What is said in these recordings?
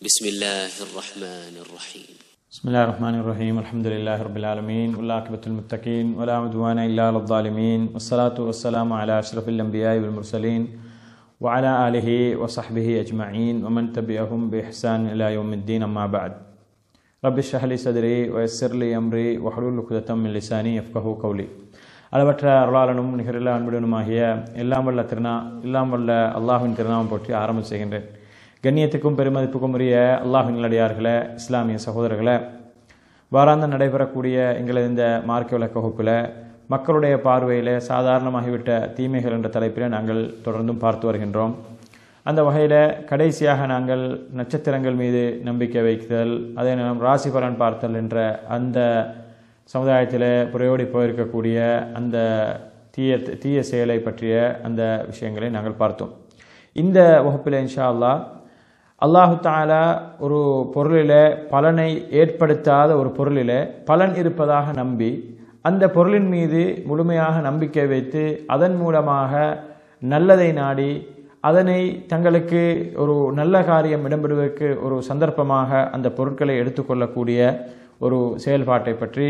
بسم الله الرحمن الرحيم بسم الله الرحمن الرحيم الحمد لله رب العالمين والعاقبة المتقين ولا عدوان إلا على الظالمين والصلاة والسلام على أشرف الأنبياء والمرسلين وعلى آله وصحبه أجمعين ومن تبعهم بإحسان إلى يوم الدين أما بعد رب اشرح لي صدري ويسر لي أمري واحلل عقدة من لساني يفقهوا قولي அளவற்ற அருளாளனும் நிகரில்ல அன்புடனுமாகிய எல்லாம் வல்ல திருநா எல்லாம் வல்ல அல்லாஹ்வின் திருநாமம் போற்றி ஆரம்பம் செய்கின்றேன் கண்ணியத்துக்கும் பெருமதிப்புக்கும் உரிய அல்லாஹின் நல்லடியார்களே இஸ்லாமிய சகோதரர்களே வாராந்த நடைபெறக்கூடிய எங்களது இந்த மார்க்க விளக்க வகுப்பில் மக்களுடைய பார்வையில் சாதாரணமாகிவிட்ட தீமைகள் என்ற தலைப்பில் நாங்கள் தொடர்ந்தும் பார்த்து வருகின்றோம் அந்த வகையில் கடைசியாக நாங்கள் நட்சத்திரங்கள் மீது நம்பிக்கை வைத்தல் அதே நேரம் ராசி பலன் பார்த்தல் என்ற அந்த சமுதாயத்தில் புறையோடி போயிருக்கக்கூடிய அந்த தீய தீய செயலை பற்றிய அந்த விஷயங்களை நாங்கள் பார்த்தோம் இந்த வகுப்பில் இன்ஷா அல்லாஹ் அல்லாஹு தாலா ஒரு பொருளில் பலனை ஏற்படுத்தாத ஒரு பொருளில் பலன் இருப்பதாக நம்பி அந்த பொருளின் மீது முழுமையாக நம்பிக்கை வைத்து அதன் மூலமாக நல்லதை நாடி அதனை தங்களுக்கு ஒரு நல்ல காரியம் இடம்பெறுவதற்கு ஒரு சந்தர்ப்பமாக அந்த பொருட்களை எடுத்துக்கொள்ளக்கூடிய ஒரு செயல்பாட்டை பற்றி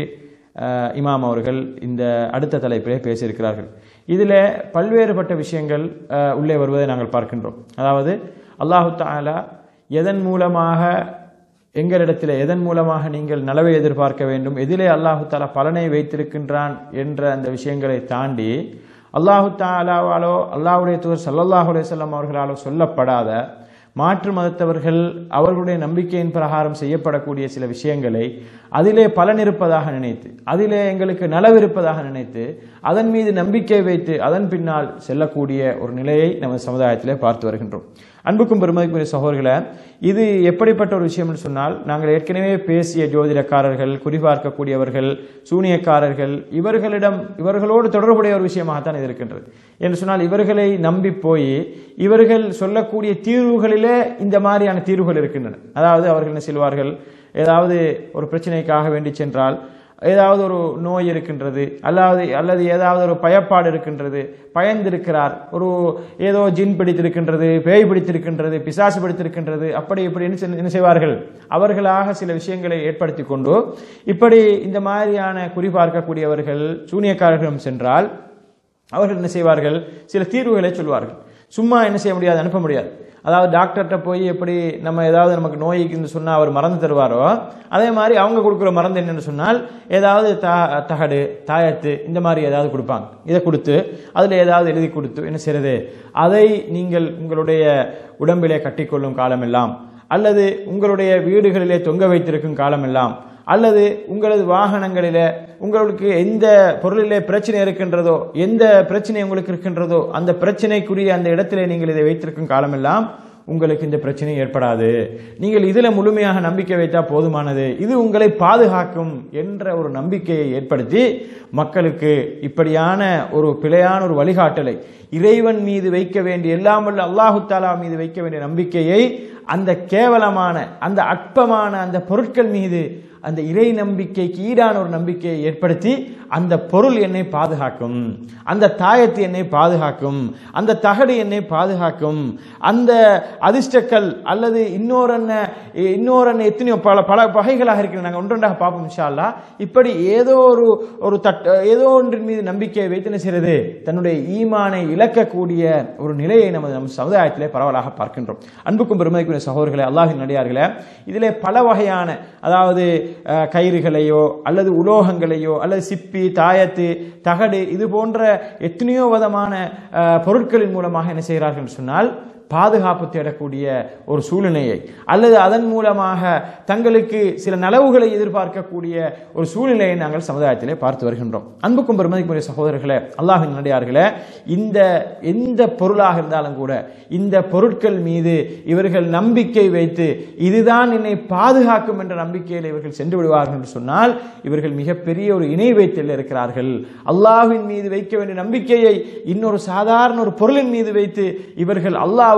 இமாம் அவர்கள் இந்த அடுத்த தலைப்பிலே பேசியிருக்கிறார்கள் இதில் பல்வேறுபட்ட விஷயங்கள் உள்ளே வருவதை நாங்கள் பார்க்கின்றோம் அதாவது அல்லாஹு தாலா எதன் மூலமாக எங்களிடத்தில் எதன் மூலமாக நீங்கள் நலவை எதிர்பார்க்க வேண்டும் எதிலே அல்லாஹு தாலா பலனை வைத்திருக்கின்றான் என்ற அந்த விஷயங்களை தாண்டி அல்லாஹு தாலாவாலோ அல்லாஹுடைய தூதர் சல்லல்லாஹு அலையம் அவர்களாலோ சொல்லப்படாத மாற்று மதத்தவர்கள் அவர்களுடைய நம்பிக்கையின் பிரகாரம் செய்யப்படக்கூடிய சில விஷயங்களை அதிலே பலன் இருப்பதாக நினைத்து அதிலே எங்களுக்கு நலவிருப்பதாக நினைத்து அதன் மீது நம்பிக்கை வைத்து அதன் பின்னால் செல்லக்கூடிய ஒரு நிலையை நமது சமுதாயத்திலே பார்த்து வருகின்றோம் அன்புக்கும் பெருமதிக்குரிய சகோதரர்களை இது எப்படிப்பட்ட ஒரு விஷயம் சொன்னால் நாங்கள் ஏற்கனவே பேசிய ஜோதிடக்காரர்கள் குறிபார்க்கக்கூடியவர்கள் சூனியக்காரர்கள் இவர்களிடம் இவர்களோடு தொடர்புடைய ஒரு விஷயமாகத்தான் இது இருக்கின்றது என்று சொன்னால் இவர்களை நம்பி போய் இவர்கள் சொல்லக்கூடிய தீர்வுகளிலே இந்த மாதிரியான தீர்வுகள் இருக்கின்றன அதாவது அவர்கள் என்ன சொல்வார்கள் ஏதாவது ஒரு பிரச்சனைக்காக வேண்டி சென்றால் ஏதாவது ஒரு நோய் இருக்கின்றது அல்லாது அல்லது ஏதாவது ஒரு பயப்பாடு இருக்கின்றது பயந்திருக்கிறார் ஒரு ஏதோ ஜின் பிடித்திருக்கின்றது பேய் பிடித்திருக்கின்றது பிசாசு பிடித்திருக்கின்றது அப்படி இப்படி என்ன செய்வார்கள் அவர்களாக சில விஷயங்களை ஏற்படுத்தி கொண்டு இப்படி இந்த மாதிரியான குறிபார்க்கக்கூடியவர்கள் சூனியக்காரர்களிடம் சென்றால் அவர்கள் என்ன செய்வார்கள் சில தீர்வுகளை சொல்வார்கள் சும்மா என்ன செய்ய முடியாது அனுப்ப முடியாது அதாவது டாக்டர்கிட்ட போய் எப்படி நம்ம ஏதாவது நமக்கு நோய்க்குன்னு சொன்னால் அவர் மறந்து தருவாரோ அதே மாதிரி அவங்க கொடுக்குற மருந்து என்னென்னு சொன்னால் ஏதாவது த தகடு தாயத்து இந்த மாதிரி ஏதாவது கொடுப்பாங்க இதை கொடுத்து அதில் ஏதாவது எழுதி கொடுத்து என்ன செய்யறது அதை நீங்கள் உங்களுடைய உடம்பிலே கட்டிக்கொள்ளும் காலமெல்லாம் அல்லது உங்களுடைய வீடுகளிலே தொங்க வைத்திருக்கும் காலமெல்லாம் அல்லது உங்களது வாகனங்களில உங்களுக்கு எந்த பொருளிலே பிரச்சனை இருக்கின்றதோ எந்த பிரச்சனை உங்களுக்கு இருக்கின்றதோ அந்த பிரச்சனைக்குரிய அந்த இடத்திலே நீங்கள் இதை வைத்திருக்கும் காலமெல்லாம் உங்களுக்கு இந்த பிரச்சனை ஏற்படாது நீங்கள் இதில் முழுமையாக நம்பிக்கை வைத்தா போதுமானது இது உங்களை பாதுகாக்கும் என்ற ஒரு நம்பிக்கையை ஏற்படுத்தி மக்களுக்கு இப்படியான ஒரு பிழையான ஒரு வழிகாட்டலை இறைவன் மீது வைக்க வேண்டிய எல்லாம் வல்ல அல்லாஹு தாலா மீது வைக்க வேண்டிய நம்பிக்கையை அந்த கேவலமான அந்த அற்பமான அந்த பொருட்கள் மீது அந்த இறை நம்பிக்கைக்கு ஈடான ஒரு நம்பிக்கையை ஏற்படுத்தி அந்த பொருள் என்னை பாதுகாக்கும் அந்த தாயத்து என்னை பாதுகாக்கும் அந்த தகடு என்னை பாதுகாக்கும் அந்த அதிர்ஷ்டக்கல் அல்லது இன்னொரு இன்னொரு எத்தனையோ பல பல வகைகளாக இருக்கிற நாங்கள் ஒன்றொன்றாக பார்ப்போம் இன்ஷால்லா இப்படி ஏதோ ஒரு ஒரு தட் ஏதோ ஒன்றின் மீது நம்பிக்கையை வைத்து என்ன செய்கிறது தன்னுடைய ஈமானை இழக்கக்கூடிய ஒரு நிலையை நமது நம் சமுதாயத்திலே பரவலாக பார்க்கின்றோம் அன்புக்கும் பெருமதிக்குரிய சகோதரர்களே அல்லாஹின் நடிகார்களே இதிலே பல வகையான அதாவது கயிறுகளையோ அல்லது உலோகங்களையோ அல்லது சிப்பி தாயத்து தகடு இது போன்ற எத்தனையோ விதமான பொருட்களின் மூலமாக என்ன செய்கிறார்கள் சொன்னால் பாதுகாப்பு தேடக்கூடிய ஒரு சூழ்நிலையை அல்லது அதன் மூலமாக தங்களுக்கு சில நலவுகளை எதிர்பார்க்கக்கூடிய ஒரு சூழ்நிலையை நாங்கள் சமுதாயத்திலே பார்த்து வருகின்றோம் அன்புக்கும் பெருமதிக்குரிய சகோதரர்களே அல்லாஹின் நடிகார்களே இந்த எந்த பொருளாக இருந்தாலும் கூட இந்த பொருட்கள் மீது இவர்கள் நம்பிக்கை வைத்து இதுதான் என்னை பாதுகாக்கும் என்ற நம்பிக்கையில் இவர்கள் சென்று விடுவார்கள் என்று சொன்னால் இவர்கள் மிகப்பெரிய ஒரு இணை வைத்தில் இருக்கிறார்கள் அல்லாஹின் மீது வைக்க வேண்டிய நம்பிக்கையை இன்னொரு சாதாரண ஒரு பொருளின் மீது வைத்து இவர்கள் அல்லாஹ்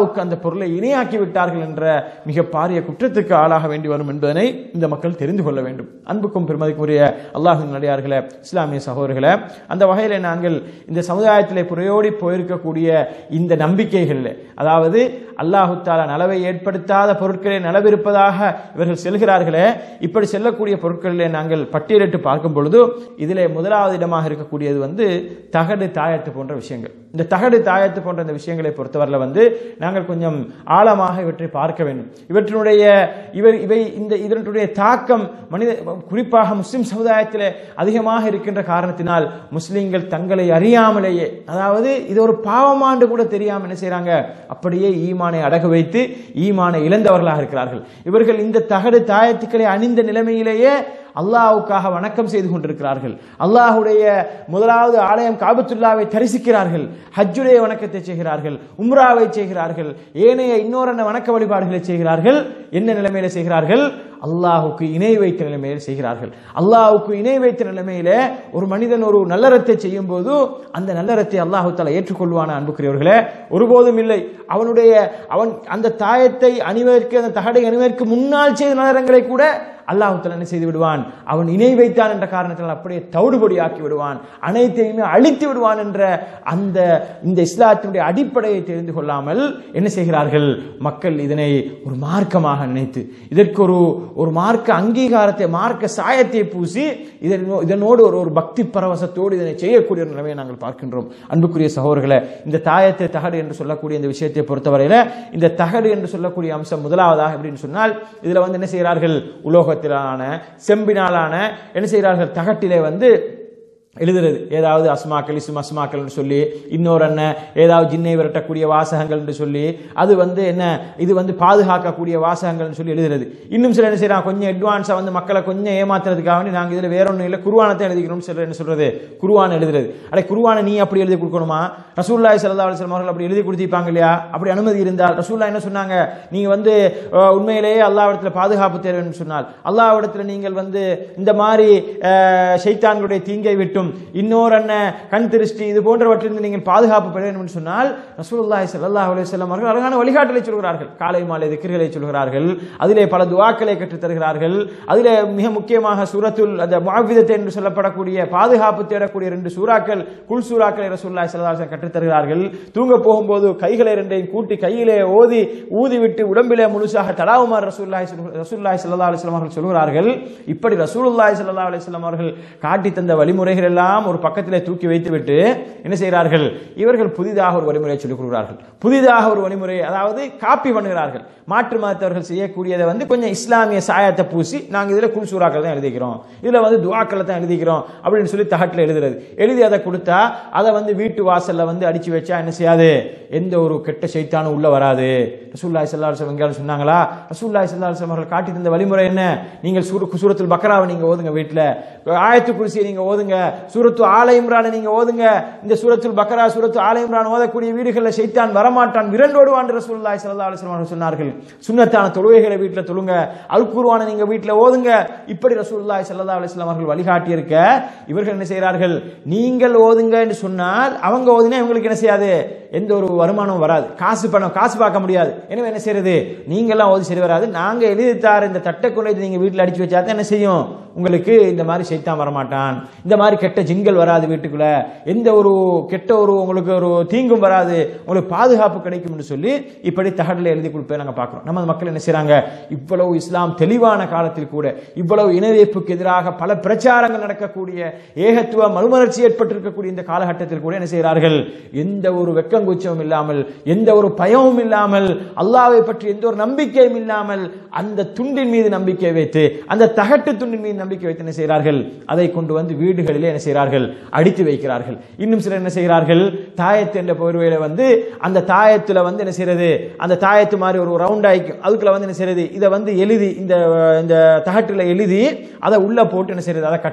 அல்லாஹ்வுக்கு அந்த பொருளை இணையாக்கி விட்டார்கள் என்ற மிக பாரிய குற்றத்துக்கு ஆளாக வேண்டி வரும் என்பதனை இந்த மக்கள் தெரிந்து கொள்ள வேண்டும் அன்புக்கும் பெருமதிக்குரிய அல்லாஹின் நடிகார்களே இஸ்லாமிய சகோதரர்களே அந்த வகையில் நாங்கள் இந்த சமுதாயத்திலே புறையோடி போயிருக்கக்கூடிய இந்த நம்பிக்கைகளில் அதாவது அல்லாஹு தாலா நலவை ஏற்படுத்தாத பொருட்களே நலவிருப்பதாக இவர்கள் செல்கிறார்களே இப்படி செல்லக்கூடிய பொருட்களிலே நாங்கள் பட்டியலிட்டு பார்க்கும் பொழுது இதிலே முதலாவது இடமாக இருக்கக்கூடியது வந்து தகடு தாயத்து போன்ற விஷயங்கள் இந்த தகடு தாயத்து போன்ற இந்த விஷயங்களை பொறுத்தவரையில் வந்து நாங்கள் கொஞ்சம் ஆழமாக இவற்றை பார்க்க வேண்டும் இவற்றினுடைய இவர் இவை இந்த இதனுடைய தாக்கம் மனித குறிப்பாக முஸ்லிம் சமுதாயத்தில் அதிகமாக இருக்கின்ற காரணத்தினால் முஸ்லிம்கள் தங்களை அறியாமலேயே அதாவது இது ஒரு பாவமாண்டு கூட தெரியாமல் என்ன செய்றாங்க அப்படியே ஈமானை அடகு வைத்து ஈமானை இழந்தவர்களாக இருக்கிறார்கள் இவர்கள் இந்த தகடு தாயத்துக்களை அணிந்த நிலைமையிலேயே அல்லாஹ்வுக்காக வணக்கம் செய்து கொண்டிருக்கிறார்கள் அல்லாஹ்வுடைய முதலாவது ஆலயம் காபத்துல்லாவை தரிசிக்கிறார்கள் ஹஜ்ஜுடைய வணக்கத்தை செய்கிறார்கள் உம்ராவை செய்கிறார்கள் ஏனைய இன்னொரு வணக்க வழிபாடுகளை செய்கிறார்கள் என்ன நிலைமையில செய்கிறார்கள் அல்லாஹுக்கு இணை வைத்த நிலைமையில் செய்கிறார்கள் அல்லாஹுக்கு இணை வைத்த நிலைமையில ஒரு மனிதன் ஒரு நல்லறத்தை செய்யும் போது அந்த நல்லறத்தை அல்லாஹு தாலா ஏற்றுக்கொள்வான அன்புக்குரியவர்களே ஒருபோதும் இல்லை அவனுடைய அவன் அந்த தாயத்தை அணிவதற்கு அந்த தகடை அணிவதற்கு முன்னால் செய்த நல்லறங்களை கூட அல்லாஹு தாலா என்ன செய்து விடுவான் அவன் இணை வைத்தான் என்ற காரணத்தினால் அப்படியே தவிடுபடி ஆக்கி விடுவான் அனைத்தையுமே அழித்து விடுவான் என்ற அந்த இந்த இஸ்லாத்தினுடைய அடிப்படையை தெரிந்து கொள்ளாமல் என்ன செய்கிறார்கள் மக்கள் இதனை ஒரு மார்க்கமாக நினைத்து இதற்கு ஒரு ஒரு மார்க்க அங்கீகாரத்தை மார்க்க சாயத்தை பூசி இதனோ இதனோடு ஒரு ஒரு பக்தி பரவசத்தோடு இதனை செய்யக்கூடிய ஒரு நிலைமையை நாங்கள் பார்க்கின்றோம் அன்புக்குரிய சகோதரர்களே இந்த தாயத்தை தகடு என்று சொல்லக்கூடிய இந்த விஷயத்தை பொறுத்தவரையில இந்த தகடு என்று சொல்லக்கூடிய அம்சம் முதலாவதாக எப்படின்னு சொன்னால் இதுல வந்து என்ன செய்கிறார்கள் உலோகத்திலான செம்பினாலான என்ன செய்கிறார்கள் தகட்டிலே வந்து எழுதுறது ஏதாவது அஸ்மாக்கள் இசும் அஸ்மாக்கள்னு சொல்லி இன்னொரு என்ன ஏதாவது ஜின்னை விரட்டக்கூடிய வாசகங்கள் என்று சொல்லி அது வந்து என்ன இது வந்து பாதுகாக்கக்கூடிய வாசகங்கள்னு சொல்லி எழுதுறது இன்னும் சில என்ன செய்யறாங்க கொஞ்சம் அட்வான்ஸாக வந்து மக்களை கொஞ்சம் ஏமாத்துறதுக்காக வேண்டி நாங்கள் இதில் வேற ஒன்றும் இல்லை குருவானத்தை எழுதிக்கிறோம் சிலர் என்ன சொல்றது குருவான் எழுதுறது அடே குருவானை நீ அப்படி எழுதி கொடுக்கணுமா ரசூல்லாய் சல்லா அலிஸ்லாம் அவர்கள் அப்படி எழுதி கொடுத்திருப்பாங்க இல்லையா அப்படி அனுமதி இருந்தால் ரசூல்லா என்ன சொன்னாங்க நீங்க வந்து அஹ், உண்மையிலேயே அல்லாவிடத்தில் பாதுகாப்பு தேர்வுன்னு சொன்னால் அல்லாவிடத்தில் நீங்கள் வந்து இந்த மாதிரி அஹ், ஷைத்தான்களுடைய தீங்கை விட்டும் இன்னொரு அண்ணன் கண் திருஷ்டி இது போன்றவற்றிலிருந்து நீங்கள் பாதுகாப்பு பெற வேண்டும் என்று சொன்னால் ரசூலுல்லாஹி ஸல்லல்லாஹு அலைஹி வஸல்லம் அவர்கள் அழகான வழிகாட்டலை சொல்கிறார்கள் காலை மாலை திக்ர்களை சொல்கிறார்கள் அதிலே பல துஆக்களை கற்றுத் தருகிறார்கள் அதிலே மிக முக்கியமாக சூரத்துல் அந்த முஅவ்விதத்தை என்று சொல்லப்படக்கூடிய பாதுகாப்பு தேடக்கூடிய ரெண்டு சூறாக்கள் குல் சூறாக்களை ரசூலுல்லாஹி ஸல்லல்லாஹு அலைஹி வஸல்லம் கற்றுத் தருகிறார்கள் தூங்க போகும்போது கைகளை ரெண்டையும் கூட்டி கையிலே ஓதி ஊதி விட்டு உடம்பிலே முழுசாக தடாவுமாறு ரசூலுல்லாஹி ஸல்லல்லாஹு ரசூலுல்லாஹி ஸல்லல்லாஹு அலைஹி வஸல்லம் அவர்கள் சொல்கிறார்கள் இப்படி ரசூலுல்லாஹி ஸல்லல்லாஹு அலைஹி வஸல்லம் அவர்கள் காட்டி தந்த வழிமுறைகள் எல்லாம் ஒரு பக்கத்திலே தூக்கி வைத்துவிட்டு என்ன செய்கிறார்கள் இவர்கள் புதிதாக ஒரு வழிமுறையை சொல்லிக் கொடுக்கிறார்கள் புதிதாக ஒரு வழிமுறை அதாவது காப்பி பண்ணுகிறார்கள் மாற்று மதத்தவர்கள் செய்யக்கூடியதை வந்து கொஞ்சம் இஸ்லாமிய சாயத்தை பூசி நாங்க இதுல குல்சூராக்கள் தான் எழுதிக்கிறோம் இதுல வந்து துவாக்களை தான் எழுதிக்கிறோம் அப்படின்னு சொல்லி தகட்டில் எழுதுறது எழுதி அதை கொடுத்தா அதை வந்து வீட்டு வாசல்ல வந்து அடிச்சு வச்சா என்ன செய்யாது எந்த ஒரு கெட்ட சைத்தானும் உள்ள வராது ரசூல்லாய் சல்லாஹ் எங்கேயாவது சொன்னாங்களா ரசூல்லாய் சல்லாஹ் அவர்கள் காட்டி தந்த வழிமுறை என்ன நீங்கள் சூர சூரத்துல் பக்ராவை நீங்க ஓதுங்க வீட்டுல ஆயத்து குருசியை நீங்க ஓதுங்க சூரத்து ஆல இம்ரானை நீங்க ஓதுங்க இந்த சூரத்துல் பக்ரா சூரத்து ஆல இம்ரான் ஓதக்கூடிய வீடுகளில் சைத்தான் வரமாட்டான் விரண்டோடுவான் ரசூலுல்லாஹி ஸல்லல்லாஹு அலைஹி வஸல்லம் அவர்கள் சொன்னார்கள் சுன்னத்தான தொழுகைகளை வீட்டில் தொழுங்க அல் குர்ஆனை நீங்க வீட்டில் ஓதுங்க இப்படி ரசூலுல்லாஹி ஸல்லல்லாஹு அலைஹி வஸல்லம் அவர்கள் வழிகாட்டி இருக்க இவர்கள் என்ன செய்கிறார்கள் நீங்கள் ஓதுங்க என்று சொன்னால் அவங்க ஓதினா இவங்களுக்கு என்ன செய்யாது எந்த ஒரு வருமானமும் வராது காசு பணம் காசு பார்க்க முடியாது எனவே என்ன செய்யறது நீங்கெல்லாம் ஓதி சரி வராது நாங்க எழுதி தார இந்த தட்டை கொண்டு வந்து நீங்க வீட்டில் அடிச்சு வச்சா தான் என்ன செய்யும் உங்களுக்கு இந்த மாதிரி சைத்தான் வரமாட்டான் இந்த மாதிரி கெட்ட ஜிங்கள் வராது வீட்டுக்குள்ள எந்த ஒரு கெட்ட ஒரு உங்களுக்கு ஒரு தீங்கும் வராது உங்களுக்கு பாதுகாப்பு கிடைக்கும்னு சொல்லி இப்படி தகடல எழுதி கொடுப்பேன் நாங்க பார்க்கிறோம் நம்ம மக்கள் என்ன செய்றாங்க இவ்வளவு இஸ்லாம் தெளிவான காலத்தில் கூட இவ்வளவு இனவேப்புக்கு எதிராக பல பிரச்சாரங்கள் நடக்கக்கூடிய ஏகத்துவ மறுமலர்ச்சி ஏற்பட்டிருக்கக்கூடிய இந்த காலகட்டத்தில் கூட என்ன செய்கிறார்கள் எந்த ஒரு வெக்கங்குச்சமும் இல்லாமல் எந்த ஒரு பயமும் இல்லாமல் அல்லாவை பற்றி எந்த ஒரு நம்பிக்கையும் இல்லாமல் அந்த துண்டின் மீது நம்பிக்கை வைத்து அந்த தகட்டு துண்டின் மீது நம்பிக்கை வைத்து என்ன செய்கிறார்கள் அதை கொண்டு வந்து வீடுகளிலே என்ன செய்கிறார்கள் அடித்து வைக்கிறார்கள் இன்னும் சிலர் என்ன செய்கிறார்கள் தாயத்து என்ற போர்வையில வந்து அந்த தாயத்துல வந்து என்ன செய்யறது அந்த தாயத்து மாதிரி ஒரு ரவுண்ட் ஆயிக்கும் அதுக்குள்ள வந்து என்ன செய்யறது இதை வந்து எழுதி இந்த இந்த தகட்டுல எழுதி அதை உள்ள போட்டு என்ன செய்யறது அதை கட்டுறது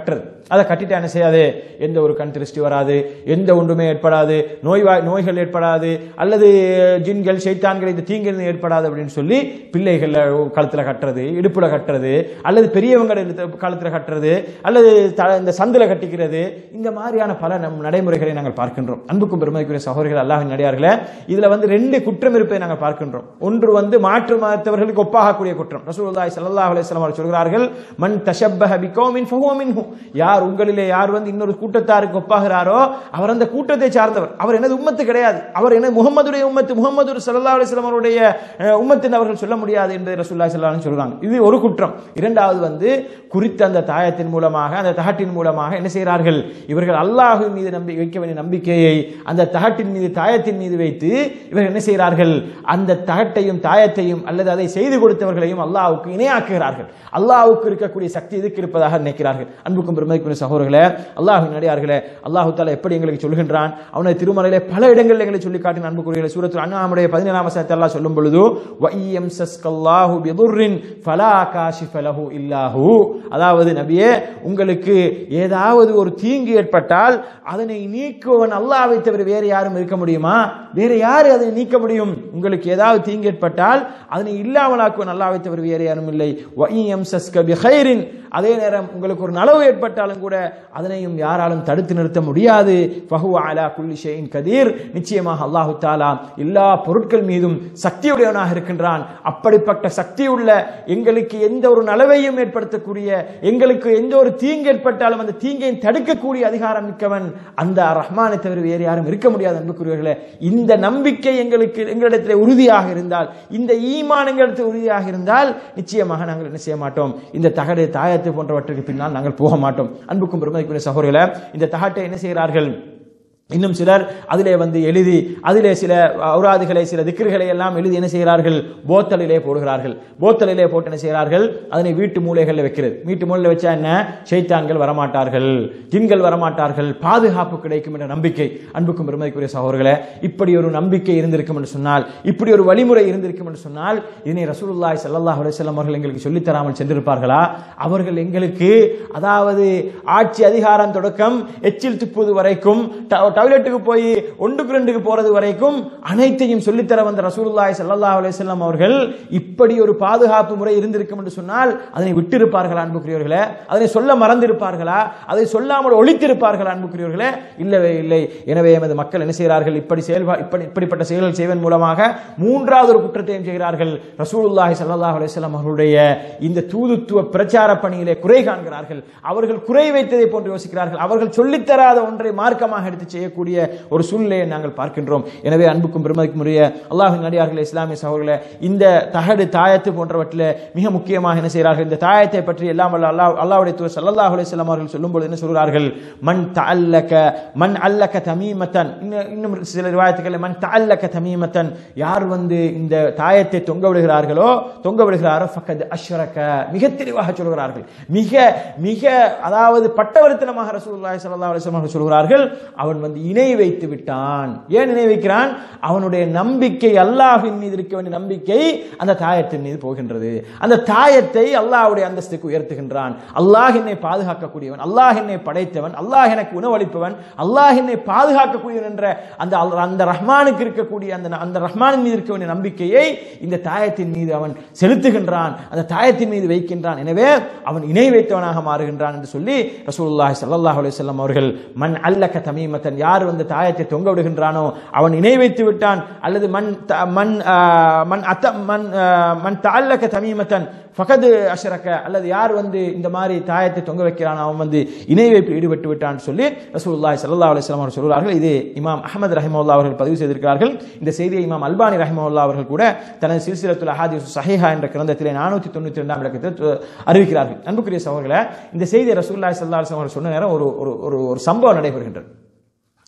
அதை கட்டிட்டா என்ன செய்யாது எந்த ஒரு கண் திருஷ்டி வராது எந்த ஒன்றுமே ஏற்படாது நோய்வாய் நோய்கள் ஏற்படாது அல்லது ஜின்கள் சைத்தான்கள் இந்த தீங்கிலிருந்து ஏற்படாது அப்படின்னு சொல்லி பிள்ளைகள் கழுத்துல கட்டுறது இடுப்புல கட்டுறது அல்லது பெரியவங்க கழுத்துல கட்டுறது அல்லது த- இந்த சந்தில கட்டிக்கிறது இந்த மாதிரியான பல நம் நடைமுறைகளை நாங்கள் பார்க்கின்றோம் அன்புக்கும் பெருமதிக்குரிய சகோதரர்கள் அல்லாஹின் நடிகார்களே இதுல வந்து ரெண்டு குற்றம் இருப்பதை நாங்கள் பார்க்கின்றோம் ஒன்று வந்து மாற்று மதத்தவர்களுக்கு ஒப்பாகக்கூடிய குற்றம் ரசூலுல்லாஹி ஸல்லல்லாஹு அலைஹி வஸல்லம் அவர்கள் சொல்கிறார்கள் மன் தஷப்பஹ பிகௌமின் ஃபஹுவ மின்ஹு யார் உங்களிலே யார் வந்து இன்னொரு கூட்டத்தாருக்கு ஒப்பாகிறாரோ அவர் அந்த கூட்டத்தை சார்ந்தவர் அவர் எனது உம்மத்து கிடையாது அவர் எனது முகமதுடைய உம்மத்து முகமது ஸல்லல்லாஹு அலைஹி வஸல்லம் அவருடைய அஹ், உம்மத்தின் அவர்கள் சொல்ல முடியாது என்று ரசூலுல்லாஹி ஸல்லல்லாஹு அலைஹி வஸல்லம் சொல்றாங்க இது ஒரு குற்றம் இரண்டாவது வந்து குறித்த அந்த தாயத்தின் மூலமாக அந்த தகட்டின் மூலமாக என்ன செய்கிறார்கள் இவர்கள் அல்லாஹ் மீது நம்பி வைக்க வேண்டிய நம்பிக்கையை அந்த தகட்டின் மீது தாயத்தின் மீது வைத்து இவர்கள் என்ன செய்கிறார்கள் அந்த தகட்டையும் தாயத்தையும் அல்லது அதை செய்து கொடுத்தவர்களையும் அல்லாஹ்வுக்கு இணையாக்குகிறார்கள் அல்லாஹ்வுக்கு இருக்கக்கூடிய சக்தி இதுக்கு இருப்பதாக நினைக்கிறார்கள் அன்புக்கும் பெருமதிக்குரிய சகோதரர்களே அல்லாஹின் அடியார்களே அல்லாஹு தாலா எப்படி எங்களுக்கு சொல்கின்றான் அவனது திருமலையிலே பல இடங்களில் எங்களை சொல்லி காட்டின அன்புக்குரிய சூரத்து அண்ணாமுடைய பதினேழாம் வசனத்தை அல்லாஹ் சொல்லும் பொழுது வையம் சஸ்கல்லாஹு பிதுர்ரின் ஃபலா காஷிஃப லஹு இல்லாஹு அதாவது நபியே உங்களுக்கு ஏதாவது ஒரு தீங்கு ஏற்பட்டால் அதனை நீக்குவன் அல்லாஹ்வை தவிர வேறு யாரும் இருக்க முடியுமா வேற யாரு அதை நீக்க முடியும் உங்களுக்கு ஏதாவது தீங்கு ஏற்பட்டால் அதனை இல்லாமலாக்குவன் அல்லாஹ்வை தவிர வேறு யாரும் இல்லை வையம் சஸ்க பிஹைரின் அதே நேரம் உங்களுக்கு ஒரு நலவு ஏற்பட்டாலும் கூட அதனையும் யாராலும் தடுத்து நிறுத்த முடியாது ஃபஹுவ அலா குல்லி ஷைஇன் கதீர் நிச்சயமாக அல்லாஹு தாலா எல்லா பொருட்கள் மீதும் சக்தியுடையவனாக இருக்கின்றான் அப்படிப்பட்ட சக்தி உள்ள எங்களுக்கு எந்த ஒரு நலவையும் ஏற்படுத்தக்கூடிய எங்களுக்கு எந்த ஒரு தீங்கு ஏற்பட்டாலும் அந்த தீங்கை தடுக்கக்கூடிய அதிகாரம் மிக்கவன் அந்த ரஹ்மானை தவிர வேறு யாரும் இருக்க முடியாது அன்புக்குரியவர்களே இந்த நம்பிக்கை எங்களுக்கு எங்களிடத்தில் உறுதியாக இருந்தால் இந்த ஈமான் எங்களிடத்தில் உறுதியாக இருந்தால் நிச்சயமாக நாங்கள் என்ன செய்ய மாட்டோம் இந்த தகடு தாயத்து போன்றவற்றுக்கு பின்னால் நாங்கள் போக மாட்டோம் அன்புக்கும் பெருமதிக்குரிய சகோதரர்களே இந்த தகட்டை என்ன செய்கிறார்கள் இன்னும் சிலர் அதிலே வந்து எழுதி அதிலே சில ஔராதுகளை சில திக்ருகளை எல்லாம் எழுதி என்ன செய்கிறார்கள் போத்தலிலே போடுகிறார்கள் போத்தலிலே போட்டு என்ன செய்கிறார்கள் அதனை வீட்டு மூலைகளில் வைக்கிறது வீட்டு மூலையில் வச்சா என்ன ஷைத்தான்கள் வரமாட்டார்கள் ஜின்கள் வரமாட்டார்கள் பாதுகாப்பு கிடைக்கும் என்ற நம்பிக்கை அன்புக்கும் பெருமதிக்குரிய சகோதரர்களே இப்படி ஒரு நம்பிக்கை இருந்திருக்கும் என்று சொன்னால் இப்படி ஒரு வழிமுறை இருந்திருக்கும் என்று சொன்னால் இதனை ரசூலுல்லாஹி ஸல்லல்லாஹு அலைஹி வஸல்லம் அவர்கள் எங்களுக்கு சொல்லித் தராமல் சென்றிருப்பார்களா அவர்கள் எங்களுக்கு அதாவது ஆட்சி அதிகாரம் தொடக்கம் எச்சில் துப்புவது வரைக்கும் ட- டாய்லெட்டுக்கு போய் ஒன்றுக்கு ரெண்டுக்கு போறது வரைக்கும் அனைத்தையும் சொல்லித்தர வந்த ரசூலுல்லாஹி ஸல்லல்லாஹு அலைஹி வஸல்லம் அவர்கள் இப்படி ஒரு பாதுகாப்பு முறை இருந்திருக்கும் என்று சொன்னால் அதனை விட்டிருப்பார்களா அன்புக்குரியவர்களே அதனை சொல்ல மறந்திருப்பார்களா அதை சொல்லாமல் ஒழித்திருப்பார்களா அன்புக்குரியவர்களே இல்லவே இல்லை எனவே எமது மக்கள் என்ன செய்கிறார்கள் இப்படி செயல்பா இப்படி இப்படிப்பட்ட செயல்கள் செய்வதன் மூலமாக மூன்றாவது ஒரு குற்றத்தையும் செய்கிறார்கள் ரசூலுல்லாஹி ஸல்லல்லாஹு அலைஹி வஸல்லம் அவர்களுடைய இந்த தூதுத்துவ பிரச்சார பணியிலே குறை காண்கிறார்கள் அவர்கள் குறை வைத்ததை போன்று யோசிக்கிறார்கள் அவர்கள் சொல்லித்தராத ஒன்றை மார்க்கமாக எடுத்து செய்யக்கூடிய ஒரு சூழ்நிலையை நாங்கள் பார்க்கின்றோம் எனவே அன்புக்கும் பெருமதிக்கும் உரிய அல்லாஹின் நடிகார்களே இஸ்லாமிய சகோதரர்களே இந்த தகடு தாயத்து போன்றவற்றில் மிக முக்கியமாக என்ன செய்கிறார்கள் இந்த தாயத்தை பற்றி எல்லாம் வல்ல அல்லாஹ் அல்லாஹ்வுடைய தூதர் ஸல்லல்லாஹு அலைஹி வஸல்லம் அவர்கள் சொல்லும்போது என்ன சொல்கிறார்கள் மன் தஅல்லக மன் அல்லக தமீமத்தன் இன்னும் இன்னும் சில ரிவாயத்துக்கள் மன் தஅல்லக தமீமத்தன் யார் வந்து இந்த தாயத்தை தொங்க விடுகிறார்களோ தொங்க விடுகிறாரோ ஃபக்கத் அஷ்ரக மிக தெளிவாக சொல்கிறார்கள் மிக மிக அதாவது பட்டவர்த்தனமாக ரசூலுல்லாஹி ஸல்லல்லாஹு அலைஹி வஸல்லம் அவர்கள் சொல்கிறார்கள் அவன் வந்து இணை வைத்து விட்டான் ஏன் இணை வைக்கிறான் அவனுடைய நம்பிக்கை அல்லாஹ்வின் மீது இருக்க வேண்டிய நம்பிக்கை அந்த தாயத்தின் மீது போகின்றது அந்த தாயத்தை அல்லாஹ்வுடைய அந்தஸ்துக்கு உயர்த்துகின்றான் அல்லாஹ் என்னை பாதுகாக்கக்கூடியவன் அல்லாஹ் என்னை படைத்தவன் அல்லாஹ் எனக்கு உணவளிப்பவன் அல்லாஹ் என்னை பாதுகாக்கக்கூடியவன் என்ற அந்த அல்- அந்த ரஹ்மானுக்கு இருக்கக்கூடிய அந்த அந்த ரஹ்மானின் மீது இருக்க வேண்டிய நம்பிக்கையை இந்த தாயத்தின் மீது அவன் செலுத்துகின்றான் அந்த தாயத்தின் மீது வைக்கின்றான் எனவே அவன் இணை வைத்தவனாக மாறுகின்றான் என்று சொல்லி ரசூலுல்லாஹி ஸல்லல்லாஹு அலைஹி வஸல்லம் அவர்கள் மன் அல்லக தமீமத்தன் யார் வந்து தாயத்தை தொங்க விடுகின்றானோ அவன் இணை வைத்து விட்டான் அல்லது மன் த- மன் ஆ, மன் அத்த மன் ஆ, மன் தஅல்லக தமீமத்தன் ஃபகது அஷரக்க அல்லது யார் வந்து இந்த மாதிரி தாயத்தை தொங்க வைக்கிறான் அவன் வந்து இணை வைப்பில் ஈடுபட்டு விட்டான் சொல்லி ரசூலுல்லாஹி ஸல்லல்லாஹு அலைஹி வஸல்லம் அவர்கள் சொல்கிறார்கள் இது இமாம் அஹமது ரஹிமவுல்லா அவர்கள் பதிவு செய்திருக்கிறார்கள் இந்த செய்தியை இமாம் அல்பானி ரஹிமவுல்லா அவர்கள் கூட தனது சில்சிலத்துல் அஹாதீஸ் சஹீஹா என்ற கிரந்தத்திலே நானூற்றி தொண்ணூற்றி ரெண்டாம் இலக்கத்தில் து- அறிவிக்கிறார்கள் அன்புக்குரிய சகோதரர்களே இந்த செய்தியை ரசூலுல்லாஹி ஸல்லல்லாஹு அலைஹி வஸல்லம் அவர்கள் சொன்ன நேரம் ஒரு ஒரு ஒரு ஒரு சம்பவம் நடைபெறுகின்றது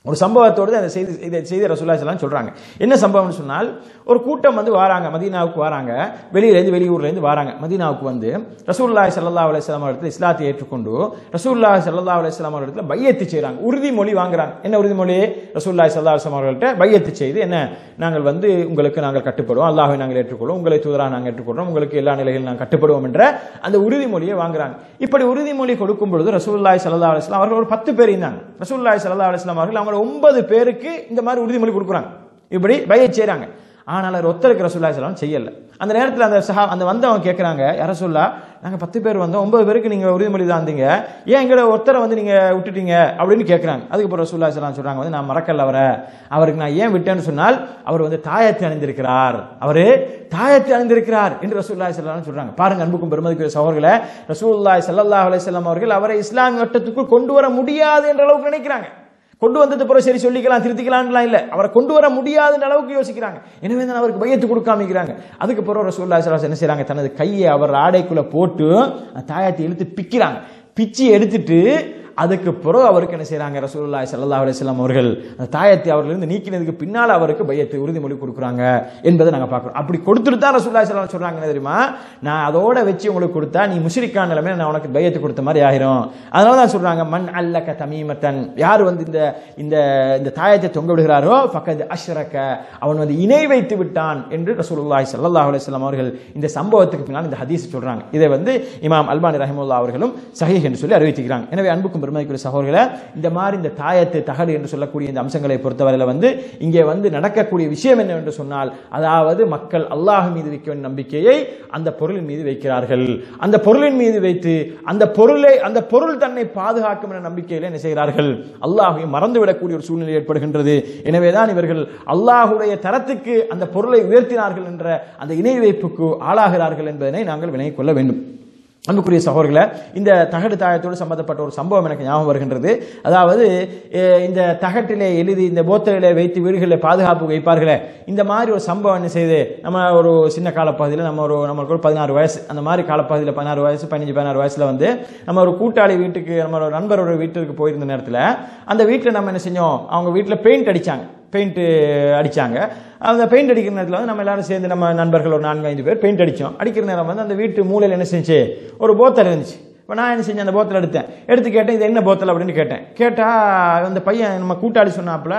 ஒரு சம்பவத்தோடு தான் இந்த செய்தி இதை செய்தி ரசூல்லா ஸல்லல்லாஹு அலைஹி சொல்றாங்க என்ன சம்பவம்னு சொன்னால் ஒரு கூட்டம் வந்து வராங்க மதீனாவுக்கு வராங்க வெளியிலேருந்து வெளியூர்லேருந்து வராங்க மதீனாவுக்கு வந்து ரசூலுல்லாஹி ஸல்லல்லாஹு அலைஹி வஸல்லம் அவர்கள் இஸ்லாத்தை ஏற்றுக்கொண்டு ரசூலுல்லாஹி ஸல்லல்லாஹு அலைஹி வஸல்லம் அவர்கள் பையத்து செய்றாங்க உறுதிமொழி வாங்குறாங்க என்ன உறுதிமொழி ரசூலுல்லாஹி ஸல்லல்லாஹு அலைஹி வஸல்லம் அவர்கள்ட்ட பையத்து செய்து என்ன நாங்கள் வந்து உங்களுக்கு நாங்கள் கட்டுப்படுவோம் அல்லாஹ்வை நாங்கள் ஏற்றுக்கொள்வோம் உங்களை தூதராக நாங்கள் ஏற்றுக்கொள்வோம் உங்களுக்கு எல்லா நிலைகளிலும் நாங்கள் கட்டுப்படுவோம் என்ற அந்த உறுதிமொழியை வாங்குறாங்க இப்படி உறுதிமொழி கொடுக்கும் பொழுது ரசூலுல்லாஹி ஸல்லல்லாஹு அலைஹி வஸல்லம் அவர்கள் ஒரு பத்து பேர் இருந்தாங்க ரசூலுல்லாஹி ஸல்லல்லாஹு அலைஹி வஸல்லம் அவர்கள் அவங்க ஒன்பது பேருக்கு இந்த மாதிரி உறுதிமொழி கொடுக்குறாங்க இப்படி பையத் செய்றாங்க ஆனால் அவர் ஒத்தருக்கு ரசூலுல்லாஹி ஸல்லல்லாஹு அலைஹி வஸல்லம் செய்யல அந்த நேரத்தில் அந்த சஹா அந்த வந்தவங்க கேட்குறாங்க யார சொல்லா நாங்கள் பத்து பேர் வந்தோம் ஒன்பது பேருக்கு நீங்கள் உறுதிமொழி தான் இருந்தீங்க ஏன் எங்களை ஒருத்தரை வந்து நீங்கள் விட்டுட்டீங்க அப்படின்னு கேட்குறாங்க அதுக்கப்புறம் ரசூல்லா சலாம் சொல்கிறாங்க வந்து நான் மறக்கல அவரை அவருக்கு நான் ஏன் விட்டேன்னு சொன்னால் அவர் வந்து தாயத்தை அணிந்திருக்கிறார் அவர் தாயத்தை அணிந்திருக்கிறார் என்று ரசூல்லா சலாம் சொல்றாங்க பாருங்க அன்புக்கும் பெருமதிக்குரிய சகோதரர்களை ரசூல்லாய் சல்லல்லாஹு அலைஹி வஸல்லம் அவர்கள் அவரை இஸ்லாமிய வட்டத்துக்குள் கொண்டு வர முடியாது என்ற அளவுக்கு நினைக்கிறாங்க கொண்டு வந்தது பிறகு சரி சொல்லிக்கலாம் திருத்திக்கலாம்லாம் இல்ல அவரை கொண்டு வர முடியாதுன்ற அளவுக்கு யோசிக்கிறாங்க எனவே தான் அவருக்கு பயத்து கொடுக்காமிக்கிறாங்க அதுக்கு பிறகு ரசூல்லா ஸல்லல்லாஹு என்ன செய்றாங்க தனது கையை அவர் ஆடைக்குள்ள போட்டு அந்த தாயத்தை இழுத்து பிக்கிறாங்க பிச்சு எடுத்துட்டு அதுக்கு பிறகு அவருக்கு என்ன செய்றாங்க ரசூலுல்லாஹி ஸல்லல்லாஹு அலைஹி வஸல்லம் அவர்கள் அந்த தாயத்தை அவர்களிருந்து நீக்கினதுக்கு பின்னால் அவருக்கு பயத்தை உறுதிமொழி கொடுக்குறாங்க என்பதை நாங்க பார்க்கிறோம் அப்படி கொடுத்துட்டு தான் ரசூலுல்லாஹி ஸல்லல்லாஹு அலைஹி சொல்றாங்க என்ன தெரியுமா நான் அதோட வச்சு உங்களுக்கு கொடுத்தா நீ முஷ்ரிக்கான நிலைமையில நான் உனக்கு பயத்தை கொடுத்த மாதிரி ஆயிரும் அதனால தான் சொல்றாங்க மண் அல்லக்க தமீமத்தன் யார் வந்து இந்த இந்த இந்த தாயத்தை தொங்க விடுகிறாரோ ஃபக்கத் அஷ்ரக அவன் வந்து இணை வைத்து விட்டான் என்று ரசூலுல்லாஹி ஸல்லல்லாஹு அலைஹி வஸல்லம் அவர்கள் இந்த சம்பவத்துக்கு பின்னால் இந்த ஹதீஸ் சொல்றாங்க இதை வந்து இமாம் அல்பானி ரஹிமுல்லா அவர்களும் சஹீஹ் என்று சொல்லி அறிவிக்கிறாங்க எனவே அன்புக்கும் பெருமதிக்குரிய சகோதரர்களே இந்த மாதிரி இந்த தாயத்து தகடு என்று சொல்லக்கூடிய இந்த அம்சங்களை பொறுத்தவரையில் வந்து இங்கே வந்து நடக்கக்கூடிய விஷயம் என்னவென்று சொன்னால் அதாவது மக்கள் அல்லாஹ் மீது வைக்க வேண்டிய நம்பிக்கையை அந்த பொருளின் மீது வைக்கிறார்கள் அந்த பொருளின் மீது வைத்து அந்த பொருளை அந்த பொருள் தன்னை பாதுகாக்கும் என்ற நம்பிக்கையில என்ன செய்கிறார்கள் அல்லாஹை மறந்துவிடக்கூடிய ஒரு சூழ்நிலை ஏற்படுகின்றது எனவேதான் இவர்கள் அல்லாஹுடைய தரத்துக்கு அந்த பொருளை உயர்த்தினார்கள் என்ற அந்த இணை வைப்புக்கு ஆளாகிறார்கள் என்பதனை நாங்கள் விளங்கிக் கொள்ள வேண்டும் அன்புக்குரிய சகோதரர்களை இந்த தகடு தாயத்தோடு சம்பந்தப்பட்ட ஒரு சம்பவம் எனக்கு ஞாபகம் வருகின்றது அதாவது அஹ், இந்த தகட்டிலே எழுதி இந்த போத்தலிலே வைத்து வீடுகளில் பாதுகாப்பு வைப்பார்களே இந்த மாதிரி ஒரு சம்பவம் என்ன செய்யுது நம்ம ஒரு சின்ன காலப்பகுதியில் நம்ம ஒரு நம்மளுக்கு ஒரு பதினாறு வயசு அந்த மாதிரி காலப்பகுதியில் பதினாறு வயசு பதினஞ்சு பதினாறு வயசுல வந்து நம்ம ஒரு கூட்டாளி வீட்டுக்கு நம்ம ஒரு நண்பரோட வீட்டுக்கு போயிருந்த நேரத்தில் அந்த வீட்டில் நம்ம என்ன செஞ்சோம் அவங்க வீட்டில் பெயிண்ட் அடிச்சாங்க பெயிண்ட் அடிச்சாங்க அந்த பெயிண்ட் அடிக்கிற நேரத்தில் வந்து நம்ம எல்லாரும் சேர்ந்து நம்ம நண்பர்கள் ஒரு நான்கு ஐந்து பேர் பெயிண்ட் அடித்தோம் அடிக்கிற நேரம் வந்து அந்த வீட்டு மூலையில் என்ன செஞ்சு ஒரு போத்தல் இருந்துச்சு இப்போ நான் என்ன செஞ்சேன் அந்த போத்தல் எடுத்தேன் எடுத்து கேட்டேன் இது என்ன போத்தல் அப்படின்னு கேட்டேன் கேட்டால் அந்த பையன் நம்ம கூட்டாளி சொன்னாப்புல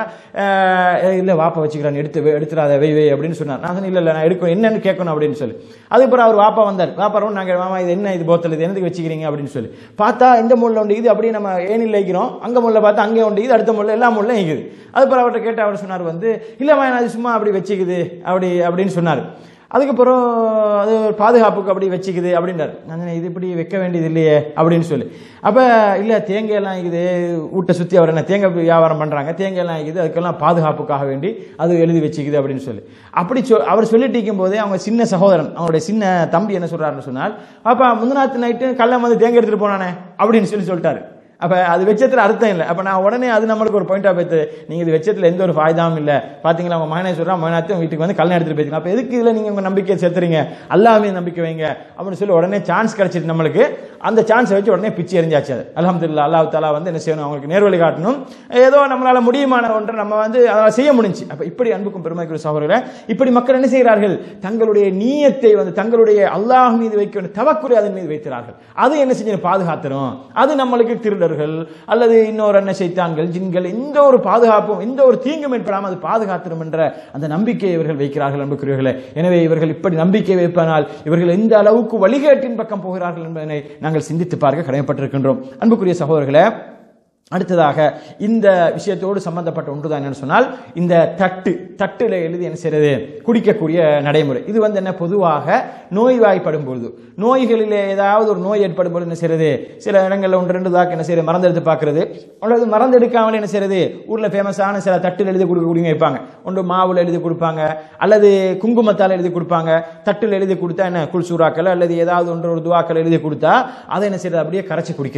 இல்லை வாப்பா வச்சுக்கிறான் எடுத்து வை- எடுத்துடாத வை வை அப்படின்னு சொன்னார் நான் சொன்னேன் இல்லை இல்லை நான் எடுக்கணும் என்னன்னு கேட்கணும் அப்படின்னு சொல்லி அதுக்கப்புறம் அவர் வாப்பா வந்தார் வாப்பாரும் நாங்கள் மாமா இது என்ன இது போத்தல் இது என்னதுக்கு வச்சுக்கிறீங்க அப்படின்னு சொல்லி பார்த்தா இந்த முள்ள உண்டு இது அப்படியே நம்ம ஏனில் வைக்கிறோம் அங்கே முள்ள பார்த்தா அங்கே உண்டு இது அடுத்த முள்ள எல்லா முள்ள இருக்குது அதுக்கப்புறம் அவர்கிட்ட கேட்டு அவர் சொன்னார் வந்து இல்லைம்மா நான் அது சும்மா அப்படி வச்சுக்குது அப்படி அப்படின்னு சொன்னார் அதுக்கப்புறம் அது ஒரு பாதுகாப்புக்கு அப்படி வச்சுக்குது அப்படின்றார் நான் சொன்னேன், இது இப்படி வைக்க வேண்டியது இல்லையே அப்படின்னு சொல்லி அப்போ இல்லை தேங்காயெல்லாம் இருக்குது வீட்டை சுற்றி அவர் என்ன தேங்காய் வியாபாரம் பண்ணுறாங்க தேங்காயெல்லாம் இருக்குது அதுக்கெல்லாம் பாதுகாப்புக்காக வேண்டி அது எழுதி வச்சுக்குது அப்படின்னு சொல்லி அப்படி சொ அவர் சொல்லிட்டு இருக்கும் போதே அவங்க சின்ன சகோதரன் அவங்களுடைய சின்ன தம்பி என்ன சொல்றாருன்னு சொன்னால் அப்பா முந்தினாத்து நைட்டு கல்லம் வந்து தேங்காய் எடுத்துட்டு போனானே அப்படின்னு சொல்லி சொல்லிட்டாரு அப்ப அது வெச்சத்துல அர்த்தம் இல்லை அப்ப நான் உடனே அது நம்மளுக்கு ஒரு பாயிண்ட் ஆஃப் வைத்து நீங்க இது வெச்சத்துல எந்த ஒரு ஃபாய்தாவும் இல்ல பாத்தீங்களா உங்க மகனே சொல்றா மகனாத்தையும் வீட்டுக்கு வந்து கல்யாணம் எடுத்துட்டு போயிருக்கீங்க அப்ப எதுக்கு இதுல நீங்க உங்க நம்பிக்கையை சேர்த்துறீங்க அல்லாமே நம்பிக்கை வைங்க அப்படின்னு சொல்லி உடனே சான்ஸ் கிடைச்சிட்டு நம்மளுக்கு அந்த சான்ஸை வச்சு உடனே பிச்சு எரிஞ்சாச்சு அது அல்ஹம்துலில்லாஹ் அல்லாஹ் தாலா வந்து என்ன செய்யணும் அவங்களுக்கு நேர்வழி காட்டணும் ஏதோ நம்மளால முடியுமான ஒன்றை நம்ம வந்து அதை செய்ய முடிஞ்சு அப்ப இப்படி அன்புக்கும் பெருமைக்குரிய சகோதரர்களே இப்படி மக்கள் என்ன செய்கிறார்கள் தங்களுடைய நீயத்தை வந்து தங்களுடைய அல்லாஹ் மீது வைக்க வேண்டிய தவக்குறை அதன் மீது வைக்கிறார்கள் அது என்ன செஞ்சு பாதுகாத்துரும் அது நம்மளுக்கு திருடர்கள் அல்லது இன்னொரு என்ன செய்தான்கள் ஜின்கள் எந்த ஒரு பாதுகாப்பும் எந்த ஒரு தீங்கும் ஏற்படாமல் அது பாதுகாத்துரும் என்ற அந்த நம்பிக்கையை இவர்கள் வைக்கிறார்கள் அன்புக்குரியவர்களே எனவே இவர்கள் இப்படி நம்பிக்கை வைப்பதனால் இவர்கள் எந்த அளவுக்கு வழிகேட்டின் பக்கம் போகிறார்கள் என்பதனை நாங்கள் சிந்தித்து பார்க்க கடமைப்பட்டிருக்கின்றோம் அன்புக்குரிய சகோதரர்களே அடுத்ததாக இந்த விஷயத்தோடு சம்பந்தப்பட்ட ஒன்றுதான் என்னன்னு சொன்னால் இந்த தட்டு தட்டுல எழுதி என்ன செய்யறது குடிக்கக்கூடிய நடைமுறை இது வந்து என்ன பொதுவாக நோய்வாய்ப்படும் பொழுது நோய்களிலே ஏதாவது ஒரு நோய் ஏற்படும் பொழுது என்ன செய்யறது சில இடங்கள்ல ஒன்று ரெண்டு தாக்கு என்ன செய்யறது மறந்து எடுத்து பார்க்கறது அல்லது மறந்து எடுக்காமல் என்ன செய்யறது ஊர்ல ஃபேமஸான சில தட்டில் எழுதி கொடுக்கக்கூடிய வைப்பாங்க ஒன்று மாவுல எழுதி கொடுப்பாங்க அல்லது குங்குமத்தால் எழுதி கொடுப்பாங்க தட்டில் எழுதி கொடுத்தா என்ன குல்சூராக்கள் அல்லது ஏதாவது ஒன்று ஒரு துவாக்கள் எழுதி கொடுத்தா அதை என்ன செய்யறது அப்படியே கரைச்சி குடிக்கிறது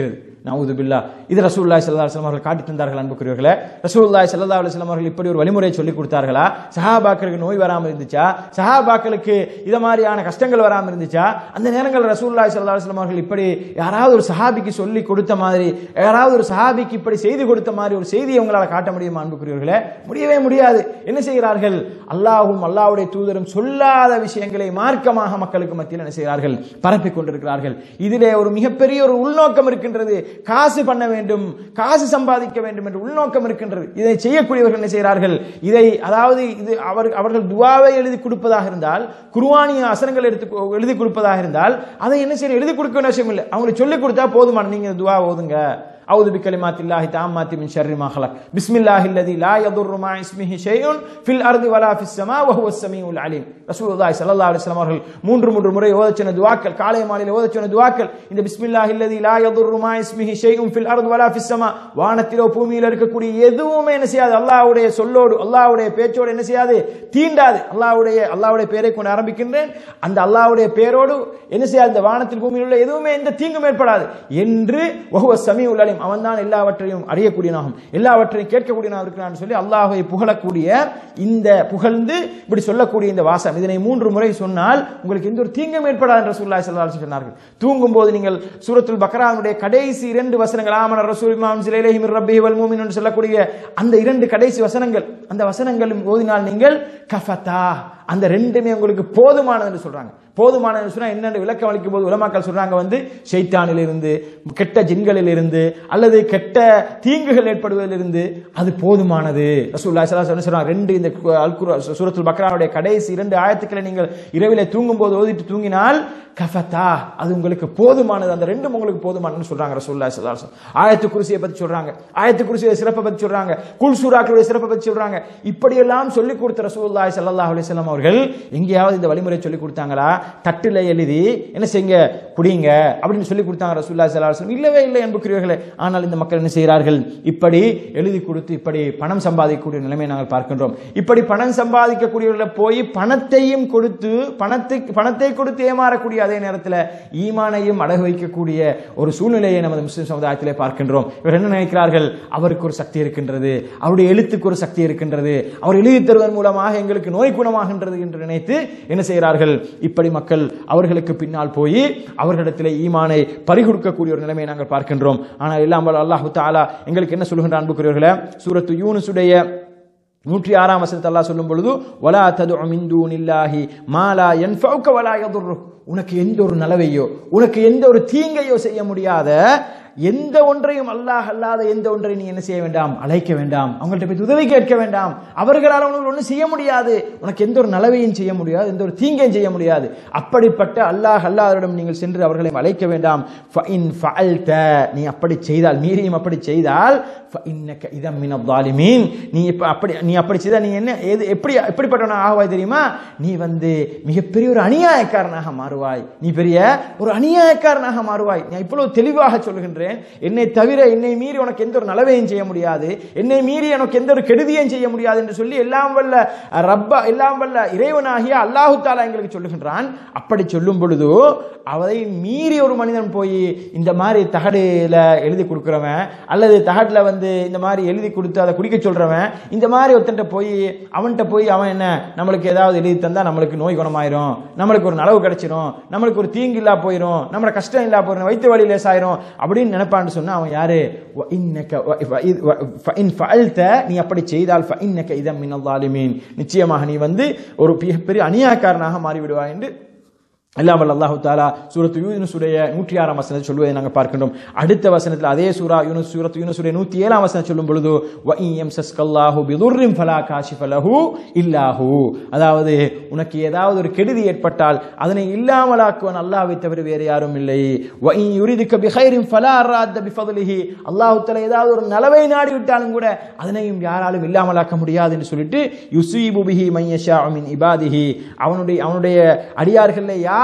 நவுது பில்லா இது ரசூலுல்லாஹி ஸல்லல்லாஹு அலைஹி வஸல்லம் அவர்கள் காட்டி தந்தார்கள் அன்புக்குரியவர்களே ரசூலுல்லாஹி ஸல்லல்லாஹு அலைஹி வஸல்லம் அவர்கள் இப்படி ஒரு வழிமுறையை சொல்லி கொடுத்தார்களா சஹாபாக்களுக்கு நோய் வராமல் இருந்துச்சா சஹாபாக்களுக்கு இத மாதிரியான கஷ்டங்கள் வராமல் இருந்துச்சா அந்த நேரங்கள் ரசூலுல்லாஹி ஸல்லல்லாஹு அலைஹி வஸல்லம் அவர்கள் இப்படி யாராவது ஒரு சஹாபிக்கு சொல்லி கொடுத்த மாதிரி யாராவது ஒரு சஹாபிக்கு இப்படி செய்து கொடுத்த மாதிரி ஒரு செய்தியை உங்களால் காட்ட முடியுமா அன்புக்குரியவர்களே முடியவே முடியாது என்ன செய்கிறார்கள் அல்லாஹ்வும் அல்லாஹ்வுடைய தூதரும் சொல்லாத விஷயங்களை மார்க்கமாக மக்களுக்கு மத்தியில் என்ன செய்கிறார்கள் பரப்பிக் கொண்டிருக்கிறார்கள் இதிலே ஒரு மிகப்பெரிய ஒரு உள்நோக்கம் இருக்கின்றது காசு பண்ண வேண்டும் காசு சம்பாதிக்க வேண்டும் என்ற உள்நோக்கம் இருக்கின்றது இதை செய்யக்கூடியவர்கள் என்ன செய்கிறார்கள் இதை அதாவது இது அவர் அவர்கள் துவாவை எழுதி கொடுப்பதாக இருந்தால் குர்ஆனிய வசனங்கள் எடுத்து எழுதி கொடுப்பதாக இருந்தால் அதை என்ன செய்ய எழுதி கொடுக்க வேண்டிய அவசியம் இல்லை அவங்களுக்கு சொல்லி கொடுத்தா போதுமான நீங்க இந்த துவா ஓதுங்க أعوذ بكلمات الله التامات من شر ما خلق بسم الله الذي لا يضر مع اسمه شيء في الأرض ولا في السماء وهو السميع العليم رسول الله صلى الله عليه وسلم அவர்கள் மூன்று மூன்று முறை ஓதச் சொன்ன துவாக்கள் காலை மாலையில் ஓதச் சொன்ன துவாக்கள் இந்த பிஸ்மில்லாஹ் இல்லதி லா யதுர்ரு மா இஸ்மிஹி ஷைஉன் ஃபில் அர்த் வலா ஃபிஸ் ஸமா வானத்திலோ பூமியில இருக்கக்கூடிய எதுவுமே என்ன செய்யாது அல்லாஹ்வுடைய சொல்லோடு அல்லாஹ்வுடைய பேச்சோடு என்ன செய்யாது தீண்டாது அல்லாஹ்வுடைய அல்லாஹ்வுடைய பெயரை கொண்டு ஆரம்பிக்கின்றேன் அந்த அல்லாஹ்வுடைய பெயரோடு என்ன செய்யாது இந்த வானத்தில் பூமியில் உள்ள எதுவுமே எந்த தீங்கும் ஏற்படாது என்று வஹுவ சமீஉல் அலீம் அவன் தான் எல்லாவற்றையும் அறியக்கூடியனாகும் எல்லாவற்றையும் கேட்கக்கூடியனாக இருக்கிறான் சொல்லி அல்லாஹை புகழக்கூடிய இந்த புகழ்ந்து இப்படி சொல்லக்கூடிய இந்த வாசம் இதனை மூன்று முறை சொன்னால் உங்களுக்கு எந்த ஒரு தீங்கும் ஏற்படாது என்று ரசூலுல்லாஹி ஸல்லல்லாஹு அலைஹி சொன்னார்கள் தூங்கும் போது நீங்கள் சூரத்துல் பக்ரானுடைய கடைசி இரண்டு வசனங்கள் ஆமன ரசூல் இமாம் சிலைலேஹி மிர் ரப்பிஹி வல் மூமின் என்று சொல்லக்கூடிய அந்த இரண்டு கடைசி வசனங்கள் அந்த வசனங்களும் ஓதினால் நீங்கள் கஃபதா அந்த ரெண்டுமே உங்களுக்கு போதுமானது என்று சொல்றாங்க போதுமானது சொன்னா என்னென்னு விளக்கம் அளிக்கும் போது உலமாக்கள் சொல்றாங்க வந்து ஷைத்தானில் இருந்து கெட்ட ஜின்களில் இருந்து அல்லது கெட்ட தீங்குகள் ஏற்படுவதிலிருந்து அது போதுமானது ரசூலுல்லாஹி ஸல்லல்லாஹு அலைஹி சொல்றாங்க ரெண்டு இந்த அல்குர் சூரத்துல் பக்ரானுடைய கடைசி இரண்டு ஆயத்துக்களை நீங்கள் இரவிலே தூங்கும் போது ஓதிட்டு தூங்கினால் கஃபதா அது உங்களுக்கு போதுமானது அந்த ரெண்டும் உங்களுக்கு போதுமானதுன்னு சொல்றாங்க ரசூலுல்லாஹி ஸல்லல்லாஹு அலைஹி வஸல்லம் ஆயத்து குர்சியை பத்தி சொல்றாங்க ஆயத்து குர்சியோட சிறப்பை பத்தி சொல்றாங்க குல் சூராக்களுடைய சிறப்பை பத்தி சொல்றாங்க இப்படியெல்லாம் சொல்லி கொடுத்த ரசூலுல்லாஹி ஸல்லல்லாஹு அலைஹி வஸல்லம் அவர்கள் எங்கேயாவது இந்த வழிமுறை சொல்லி கொடுத்தாங்களா தட்டுல எழுதி என்ன செய்யுங்க குடிங்க அப்படின்னு சொல்லி கொடுத்தாங்க ரசூலுல்லாஹி ஸல்லல்லாஹு அலைஹி வஸல்லம் இல்லவே இல்லை என்புக்குரியவர்களே ஆனால் இந்த மக்கள் என்ன செய்கிறார்கள் இப்படி எழுதி கொடுத்து இப்படி பணம் சம்பாதிக்கக்கூடிய நிலைமையை நாங்கள் பார்க்கின்றோம் இப்படி பணம் சம்பாதிக்கக்கூடியவர்களை போய் பணத்தையும் கொடுத்து பணத்தை பணத்தை கொடுத்து ஏமாறக்கூடிய அதே நேரத்தில் ஈமானையும் அடகு வைக்கக்கூடிய ஒரு சூழ்நிலையை நமது முஸ்லிம் சமுதாயத்திலே பார்க்கின்றோம் இவர் என்ன நினைக்கிறார்கள் அவருக்கு ஒரு சக்தி இருக்கின்றது அவருடைய எழுத்துக்கு ஒரு சக்தி இருக்கின்றது அவர் எழுதி தருவதன் மூலமாக எங்களுக்கு நோய் குணமாகின்றது என்று நினைத்து என்ன செய்கிறார்கள் இப்படி மக்கள் அவர்களுக்கு பின்னால் போய் அவர்களிடத்தில் ஈமானை பறிகொடுக்கக்கூடிய ஒரு நிலைமையை நாங்கள் பார்க்கின்றோம் ஆனால் இல்லாமல் அல்லாஹு தாலா எங்களுக்கு என்ன சொல்கின்ற அன்புக்குரியவர்களே சூரத்து யூனுசுடைய நூற்றி ஆறாம் வசனத்தை அல்லாஹ் சொல்லும் பொழுது வலா தது மின் தூனில்லாஹி மாலா யன்ஃபவுக வலா யதுர்ரு உனக்கு எந்த ஒரு நலவையோ உனக்கு எந்த ஒரு தீங்கையோ செய்ய முடியாத எந்த ஒன்றையும் அல்லாஹ் அல்லாத எந்த ஒன்றை நீ என்ன செய்ய வேண்டாம் அழைக்க வேண்டாம் அவங்கள்ட்ட போய் உதவி கேட்க வேண்டாம் அவர்களால் உனக்கு ஒன்றும் செய்ய முடியாது உனக்கு எந்த ஒரு நலவையும் செய்ய முடியாது எந்த ஒரு தீங்கையும் செய்ய முடியாது அப்படிப்பட்ட அல்லாஹ் அல்லாஹ்விடம் நீங்கள் சென்று அவர்களை அழைக்க வேண்டாம் ஃபஇன் ஃபஅல்த நீ அப்படி செய்தால் மீறியும் அப்படி செய்தால் ஃபஇன்னக இதம் மின ظالمين நீ இப்ப அப்படி நீ அப்படி செய்தால் நீ என்ன எது எப்படி எப்படிப்பட்டவனாக ஆவாய் தெரியுமா நீ வந்து மிகப்பெரிய ஒரு அநியாயக்காரனாக மாறுவாய் நீ பெரிய ஒரு அநியாயக்காரனாக மாறுவாய் நான் இவ்வளவு தெளிவாக சொல்கின்றேன் என்னை தவிர என்னை மீறி உனக்கு எந்த ஒரு நலவையும் செய்ய முடியாது என்னை மீறி எனக்கு எந்த ஒரு கெடுதியையும் செய்ய முடியாது என்று சொல்லி எல்லாம் வல்ல ரப்பா எல்லாம் வல்ல இறைவனாகிய அல்லாஹு தாலா எங்களுக்கு சொல்லுகின்றான் அப்படி சொல்லும் பொழுது அதை மீறி ஒரு மனிதன் போய் இந்த மாதிரி தகடுல எழுதி கொடுக்குறவன் அல்லது தகடுல வந்து இந்த மாதிரி எழுதி கொடுத்து அதை குடிக்க சொல்றவன் இந்த மாதிரி ஒருத்தன்ட்ட போய் அவன்கிட்ட போய் அவன் என்ன நம்மளுக்கு ஏதாவது எழுதி தந்தா நம்மளுக்கு நோய் குணமாயிரும் நம்மளுக்கு ஒரு நலவு கிடைச்சிரும் நம்மளுக்கு ஒரு தீங்கு இல்லா போயிரும் நம்மள கஷ்டம் இல்லா போயிரும் வயிற்று வழி லேசாயிரும் அப்படின்னு நினைப்பான்னு சொன்னா அவன் யாரு வ இன்னக வ- வ- இது- வ- ஃப- இன் ஃபஅல்த, நீ அப்படி செய்தால் ஃப இன்னக இதம் மினல் ஸாலிமீன். நிச்சயமாக நீ வந்து ஒரு பெரிய அநியாயக்காரனாக மாறிவிடுவாய் என்று எல்லாம் வல்ல அல்லாஹு தாலா சூரத்து யூனுசுடைய நூற்றி ஆறாம் வசனத்தை சொல்வதை நாங்கள் பார்க்கின்றோம் அடுத்த வசனத்தில் அதே சூரா யூனுஸ் சூரத்து யூனுசுடைய நூற்றி ஏழாம் வசனம் சொல்லும் பொழுது வஇயம் சஸ்கல்லாஹு பிதுர்ரிம் ஃபலா காஷிஃப லஹு இல்லாஹு அதாவது உனக்கு ஏதாவது ஒரு கெடுதி ஏற்பட்டால் அதனை இல்லாமலாக்குவன் அல்லாஹ்வை தவிர வேறு யாரும் இல்லை வஇன் யுரிதுக பிகைரின் ஃபலா ராத்த பிஃபத்லிஹி அல்லாஹ் தஆலா ஏதாவது ஒரு நலவை நாடி விட்டாலும் கூட அதனையும் யாராலும் இல்லாமலாக்க முடியாது என்று சொல்லிட்டு யுசீபு பிஹி மையஷா மின் இபாதிஹி அவனுடைய அவனுடைய அடியார்கள்ல யார்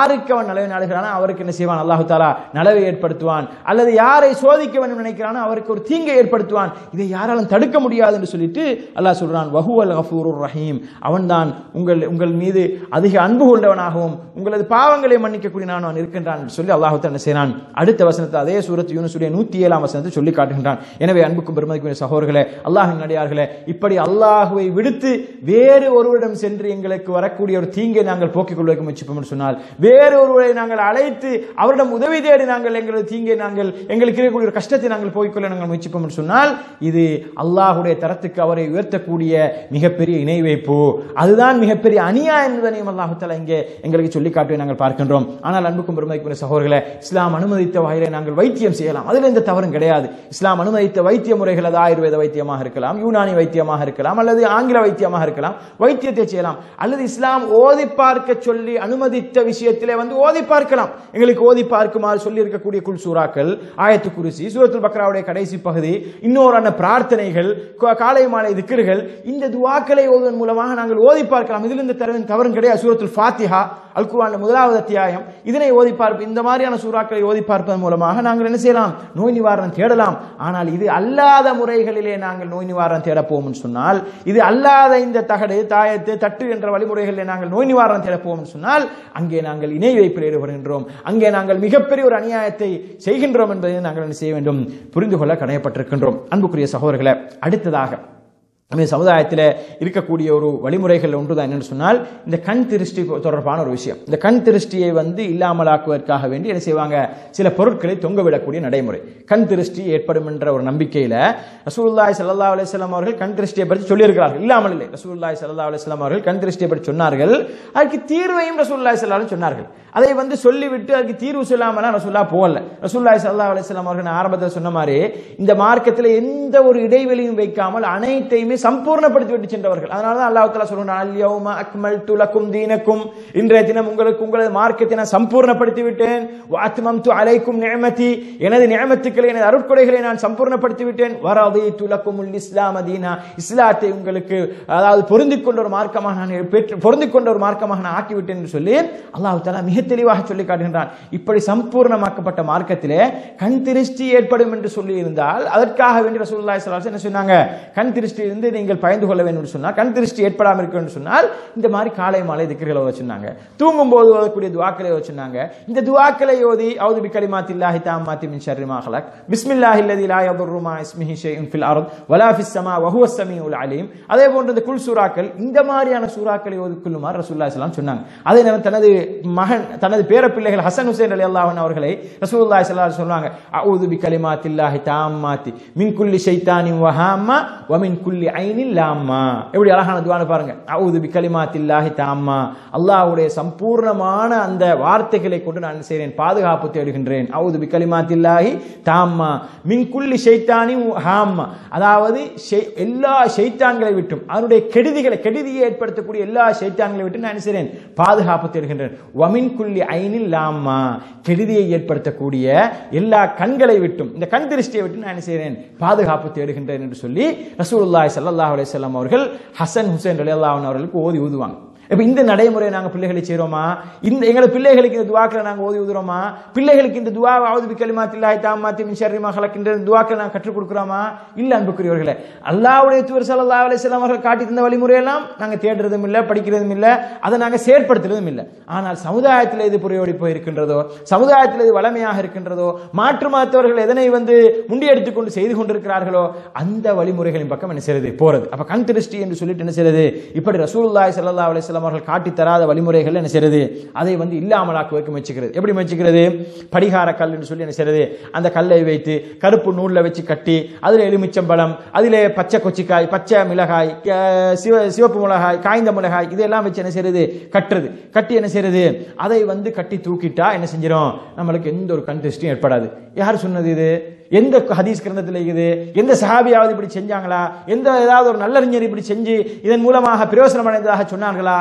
யாருக்கு அவன் நலவை நாடுகிறானோ அவருக்கு என்ன செய்வான் அல்லாஹு தாலா நலவை ஏற்படுத்துவான் அல்லது யாரை சோதிக்க வேண்டும் நினைக்கிறானோ அவருக்கு ஒரு தீங்கை ஏற்படுத்துவான் இதை யாராலும் தடுக்க முடியாது என்று சொல்லிட்டு அல்லாஹ் சொல்றான் வஹுவல் கஃபூருர் ரஹீம் அவன்தான் உங்கள் உங்கள் மீது அதிக அன்பு கொண்டவனாகவும் உங்களது பாவங்களை மன்னிக்கக்கூடிய நான் இருக்கின்றான் என்று சொல்லி அல்லாஹு தாலா என்ன செய்கிறான் அடுத்த வசனத்தை அதே சூரத் யூனுசுடைய நூத்தி ஏழாம் வசனத்தை சொல்லி காட்டுகின்றான் எனவே அன்புக்கும் பெருமதிக்குரிய சகோதரர்களே அல்லாஹின் நடிகார்களே இப்படி அல்லாஹுவை விடுத்து வேறு ஒருவரிடம் சென்று எங்களுக்கு வரக்கூடிய ஒரு தீங்கை நாங்கள் போக்கிக் கொள்வதற்கு முயற்சிப்போம் என்று சொன்னால் வேறு ஒருவரை நாங்கள் அழைத்து அவரிடம் உதவி தேடி நாங்கள் எங்களது தீங்கை நாங்கள் எங்களுக்கு இருக்கக்கூடிய ஒரு கஷ்டத்தை நாங்கள் போக்கிக் கொள்ள நாங்கள் முயற்சிப்போம் என்று சொன்னால் இது அல்லாஹுடைய தரத்துக்கு அவரை உயர்த்தக்கூடிய மிகப்பெரிய இணை வைப்பு அதுதான் மிகப்பெரிய அநியாயம் என்பதனையும் அல்லாஹு தஆலா இங்கே எங்களுக்கு சொல்லி காட்டுவதை நாங்கள் பார்க்கின்றோம் ஆனால் அன்புக்கும் பெருமதிக்குரிய சகோதரர்களே இஸ்லாம் அனுமதித்த வகையிலே நாங்கள் வைத்தியம் செய்யலாம் அதில் எந்த தவறும் கிடையாது இஸ்லாம் அனுமதித்த வைத்திய முறைகள் அது ஆயுர்வேத வைத்தியமாக இருக்கலாம் யூனானி வைத்தியமாக இருக்கலாம் அல்லது ஆங்கில வைத்தியமாக இருக்கலாம் வைத்தியத்தை செய்யலாம் அல்லது இஸ்லாம் ஓதி பார்க்க சொல்லி அனுமதித்த விஷயத்திலே வந்து ஓதி பார்க்கலாம் எங்களுக்கு ஓதி பார்க்குமாறு சொல்லி இருக்கக்கூடிய குல் சூறாக்கள் ஆயத்து குருசி சூரத்துல் பக்ராவுடைய கடைசி பகுதி இன்னொரு அன்ன பிரார்த்தனைகள் கா- காலை மாலை திக்கர்கள் இந்த துவாக்களை ஓதுவதன் மூலமாக நாங்கள் ஓதி பார்க்கலாம் இதில் இந்த தரவின் தவறும் கிடையாது சூரத்துல் ஃபாத்திஹா அல் குர்ஆன்ல முதலாவது அத்தியாயம் இதனை ஓதி பார்ப்பு இந்த மாதிரியான சூறாக்களை ஓதி பார்ப்பதன் மூலமாக நாங்கள் என்ன செய்யலாம் நோய் நிவாரணம் தேடலாம் ஆனால் இது அல்லாத முறைகளிலே நாங்கள் நோய் நிவாரணம் தேட போவோம்னு சொன்னால் இது அல்லாத இந்த தகடு தாயத்து தட்டு என்ற வழிமுறைகளிலே நாங்கள் நோய் நிவாரணம் தேட போவோம்னு சொன்னால் அங்கே நாங்கள் இணை வைப்பில் ஈடுபடுகின்றோம் அங்கே நாங்கள் மிகப்பெரிய ஒரு அநியாயத்தை செய்கின்றோம் என்பதை நாங்கள் என்ன செய்ய வேண்டும் புரிந்து கொள்ள கடமைப்பட்டிருக்கின்றோம் அன்புக்குரிய சகோதரர்களை அடுத்ததாக நம்ம சமுதாயத்தில் இருக்கக்கூடிய ஒரு வழிமுறைகள் ஒன்று தான் என்னன்னு சொன்னால் இந்த கண் திருஷ்டி தொடர்பான ஒரு விஷயம் இந்த கண் திருஷ்டியை வந்து இல்லாமலாக்குவதற்காக வேண்டி என்ன செய்வாங்க சில பொருட்களை தொங்க விடக்கூடிய நடைமுறை கண் திருஷ்டி ஏற்படும் என்ற ஒரு நம்பிக்கையில ரசூலுல்லாஹி ஸல்லல்லாஹு அலைஹி வஸல்லம் அவர்கள் கண் திருஷ்டியை பற்றி சொல்லியிருக்கிறார்கள் இல்லாமல் இல்லை ரசூலுல்லாஹி ஸல்லல்லாஹு அலைஹி வஸல்லம் அவர்கள் கண் திருஷ்டியை பற்றி சொன்னார்கள் அதுக்கு தீர்வையும் ரசூலுல்லாஹி ஸல்லல்லாஹு அலைஹி வஸல்லம் சொன்னார்கள் அதை வந்து சொல்லிவிட்டு அதுக்கு தீர்வு சொல்லாமலாம் ரசூல்லா போகல ரசூலுல்லாஹி ஸல்லல்லாஹு அலைஹி வஸல்லம் அவர்கள் நான் ஆரம்பத்தில் சொன்ன மாதிரி இந்த மார்க்கத்தில் எந்த ஒரு இடைவெளியும் வைக்காமல் அனைத்தையுமே சம்பூர்ணப்படுத்தி விட்டு சென்றவர்கள் அதனால தான் அல்லாஹ் தஆலா சொல்றான் அல்யௌம அக்மல்து லக்கும் தீனக்கும் இன்றைய தினம் உங்களுக்கு உங்களது மார்க்கத்தை நான் சம்பூர்ணப்படுத்தி விட்டேன் வாத்மம்து அலைக்கும் நிஅமதி எனது நியமத்துக்களை எனது அருட்கொடைகளை நான் சம்பூர்ணப்படுத்தி விட்டேன் வரதீது லக்குமுல் இஸ்லாம தீனா இஸ்லாத்தை உங்களுக்கு அதாவது பொருந்திக் கொண்ட ஒரு மார்க்கமாக நான் பெற்று பொருந்திக் கொண்ட ஒரு மார்க்கமாக நான் ஆக்கிவிட்டேன் என்று சொல்லி அல்லாஹ் தஆலா மிக தெளிவாக சொல்லி காட்டுகின்றான் இப்படி சம்பூர்ணமாக்கப்பட்ட மார்க்கத்திலே கண் திருஷ்டி ஏற்படும் என்று சொல்லி இருந்தால் அதற்காக வேண்டி ரசூலுல்லாஹி ஸல்லல்லாஹு அலைஹி வஸல்லம் என்ன சொன்னாங்க கண் திருஷ்டியிலிருந்து நீங்கள் பயந்து கொள்ள வேண்டும் என்று சொன்னால் கண் திருஷ்டி ஏற்படாமல் இருக்க வேண்டும் என்று சொன்னால் இந்த மாதிரி காலை மாலை திக்கர்களை வச்சிருந்தாங்க தூங்கும் போது ஓதக்கூடிய துவாக்களை வச்சிருந்தாங்க இந்த துவாக்களை ஓதி அவுது பி கலிமாத்தில்லாஹி தாம்மாத்தி மின் ஷர்ரி மா ஹலக் பிஸ்மில்லாஹி அல்லதி லா யதுர்ரு மா இஸ்மிஹி ஷைஉன் ஃபில் அர்த் வலா ஃபிஸ் ஸமா வ ஹுவஸ் ஸமீஉல் அலீம் அதே போன்று இந்த குல் சூறாக்கள் இந்த மாதிரியான சூறாக்களை ஓதிக்கொள்ளுமாறு ரசூலுல்லாஹி ஸல்லல்லாஹு அலைஹி வஸல்லம் சொன்னாங்க அதை நம்ம தனது மகன் தனது பேரப்பிள்ளைகள் ஹசன் ஹுசைன் ரலியல்லாஹு அன்ஹு அவர்களை ரசூலுல்லாஹி ஸல்லல்லாஹு அலைஹி வஸல்லம் சொல்றாங்க அஊது பி கலிமாத்தில்லாஹி தாம்மாத்தி மின் குல்லி ஷைத்தானின் வஹாமா வ மின் குல்லி ஐனில் லாம்மா எப்படி அழகான துவான்னு பாருங்க அஊது பி கலிமாத்தில்லாஹி தாம்மா அல்லாஹ்வுடைய சம்பூர்ணமான அந்த வார்த்தைகளை கொண்டு நான் என்ன செய்கிறேன் பாதுகாப்பு தேடுகின்றேன் அவுது பி கலிமாத்தில்லாஹி தாம்மா மின் குல்லி ஷைத்தானி ஹாம்மா அதாவது ஷை- எல்லா ஷைத்தான்களை விட்டும் அதனுடைய கெடுதிகளை கெடுதியை ஏற்படுத்தக்கூடிய எல்லா ஷைத்தான்களை விட்டு நான் என்ன செய்கிறேன் பாதுகாப்பு தேடுகின்றேன் வமின் குல்லி ஐனில் லாம்மா கெடுதியை ஏற்படுத்தக்கூடிய எல்லா கண்களை விட்டும் இந்த கண் திருஷ்டியை விட்டு நான் என்ன செய்கிறேன் பாதுகாப்பு தேடுகின்றேன் என்று சொல்லி ரசூலுல்லாஹி ஸல்லல்லாஹு அலைஹி வஸல்லம் அவர்கள் ஹசன் ஹுசைன் ரலியல்லாஹு அன்ஹு அவர்களுக்கு ஓதி ஊதுவாங்க இப்ப இந்த நடைமுறையை நாங்க பிள்ளைகளை செய்றோமா இந்த எங்க பிள்ளைகளுக்கு இந்த துவாக்களை நாங்க ஓதி ஊதுறோமா பிள்ளைகளுக்கு இந்த துவா அவுது பி கலிமாத்தில்லாஹி தாம்மாத்தி மின் ஷர்ரி மா ஹலக் என்ற துவாக்களை நாங்க கற்றுக் கொடுக்கிறோமா இல்ல அன்புக்குரியவர்களே அல்லாஹ்வுடைய தூதர் ஸல்லல்லாஹு அலைஹி வஸல்லம் அவர்கள் காட்டி தந்த வழிமுறையெல்லாம் நாங்க தேடுறதும் இல்ல படிக்கிறதும் இல்ல அதை நாங்க செயற்படுத்துறதும் இல்ல ஆனால் சமுதாயத்தில் இது புரியோடி போயிருக்கின்றதோ சமுதாயத்தில் இது வளமையாக இருக்கின்றதோ மாற்று மதத்தவர்கள் எதனை வந்து முண்டியெடுத்துக் கொண்டு செய்து கொண்டிருக்கிறார்களோ அந்த வழிமுறைகளின் பக்கம் என்ன செய்யறது போறது அப்ப கண் திருஷ்டி என்று சொல்லிட்டு என்ன செய்யறது இப்படி ரசூலுல்லாஹி ஸல்லல்லாஹு அலைஹி வஸல்லம் அவர்கள் காட்டி தராத வழிமுறைகள் என்ன செய்யறது அதை வந்து இல்லாமலாக்குவதற்கு முயற்சிக்கிறது எப்படி முயற்சிக்கிறது படிகார கல் என்று சொல்லி என்ன செய்யறது அந்த கல்லை வைத்து கருப்பு நூல்ல வச்சு கட்டி அதுல எலுமிச்சம்பழம் அதிலே பச்சை கொச்சிக்காய் பச்சை மிளகாய் அஹ், சிவ சிவப்பு மிளகாய் காய்ந்த மிளகாய் இதெல்லாம் வச்சு என்ன செய்யறது கட்டுறது கட்டி என்ன செய்யறது அதை வந்து கட்டி தூக்கிட்டா என்ன செஞ்சிடும் நம்மளுக்கு எந்த ஒரு கண் திருஷ்டியும் ஏற்படாது யார் சொன்னது இது எந்த ஹதீஸ் கிரந்தத்தில் இருக்குது எந்த சஹாபியாவது இப்படி செஞ்சாங்களா எந்த ஏதாவது ஒரு நல்லறிஞர் இப்படி செஞ்சு இதன் மூலமாக பிரயோசனம் அடைந்ததாக சொன்னார்களா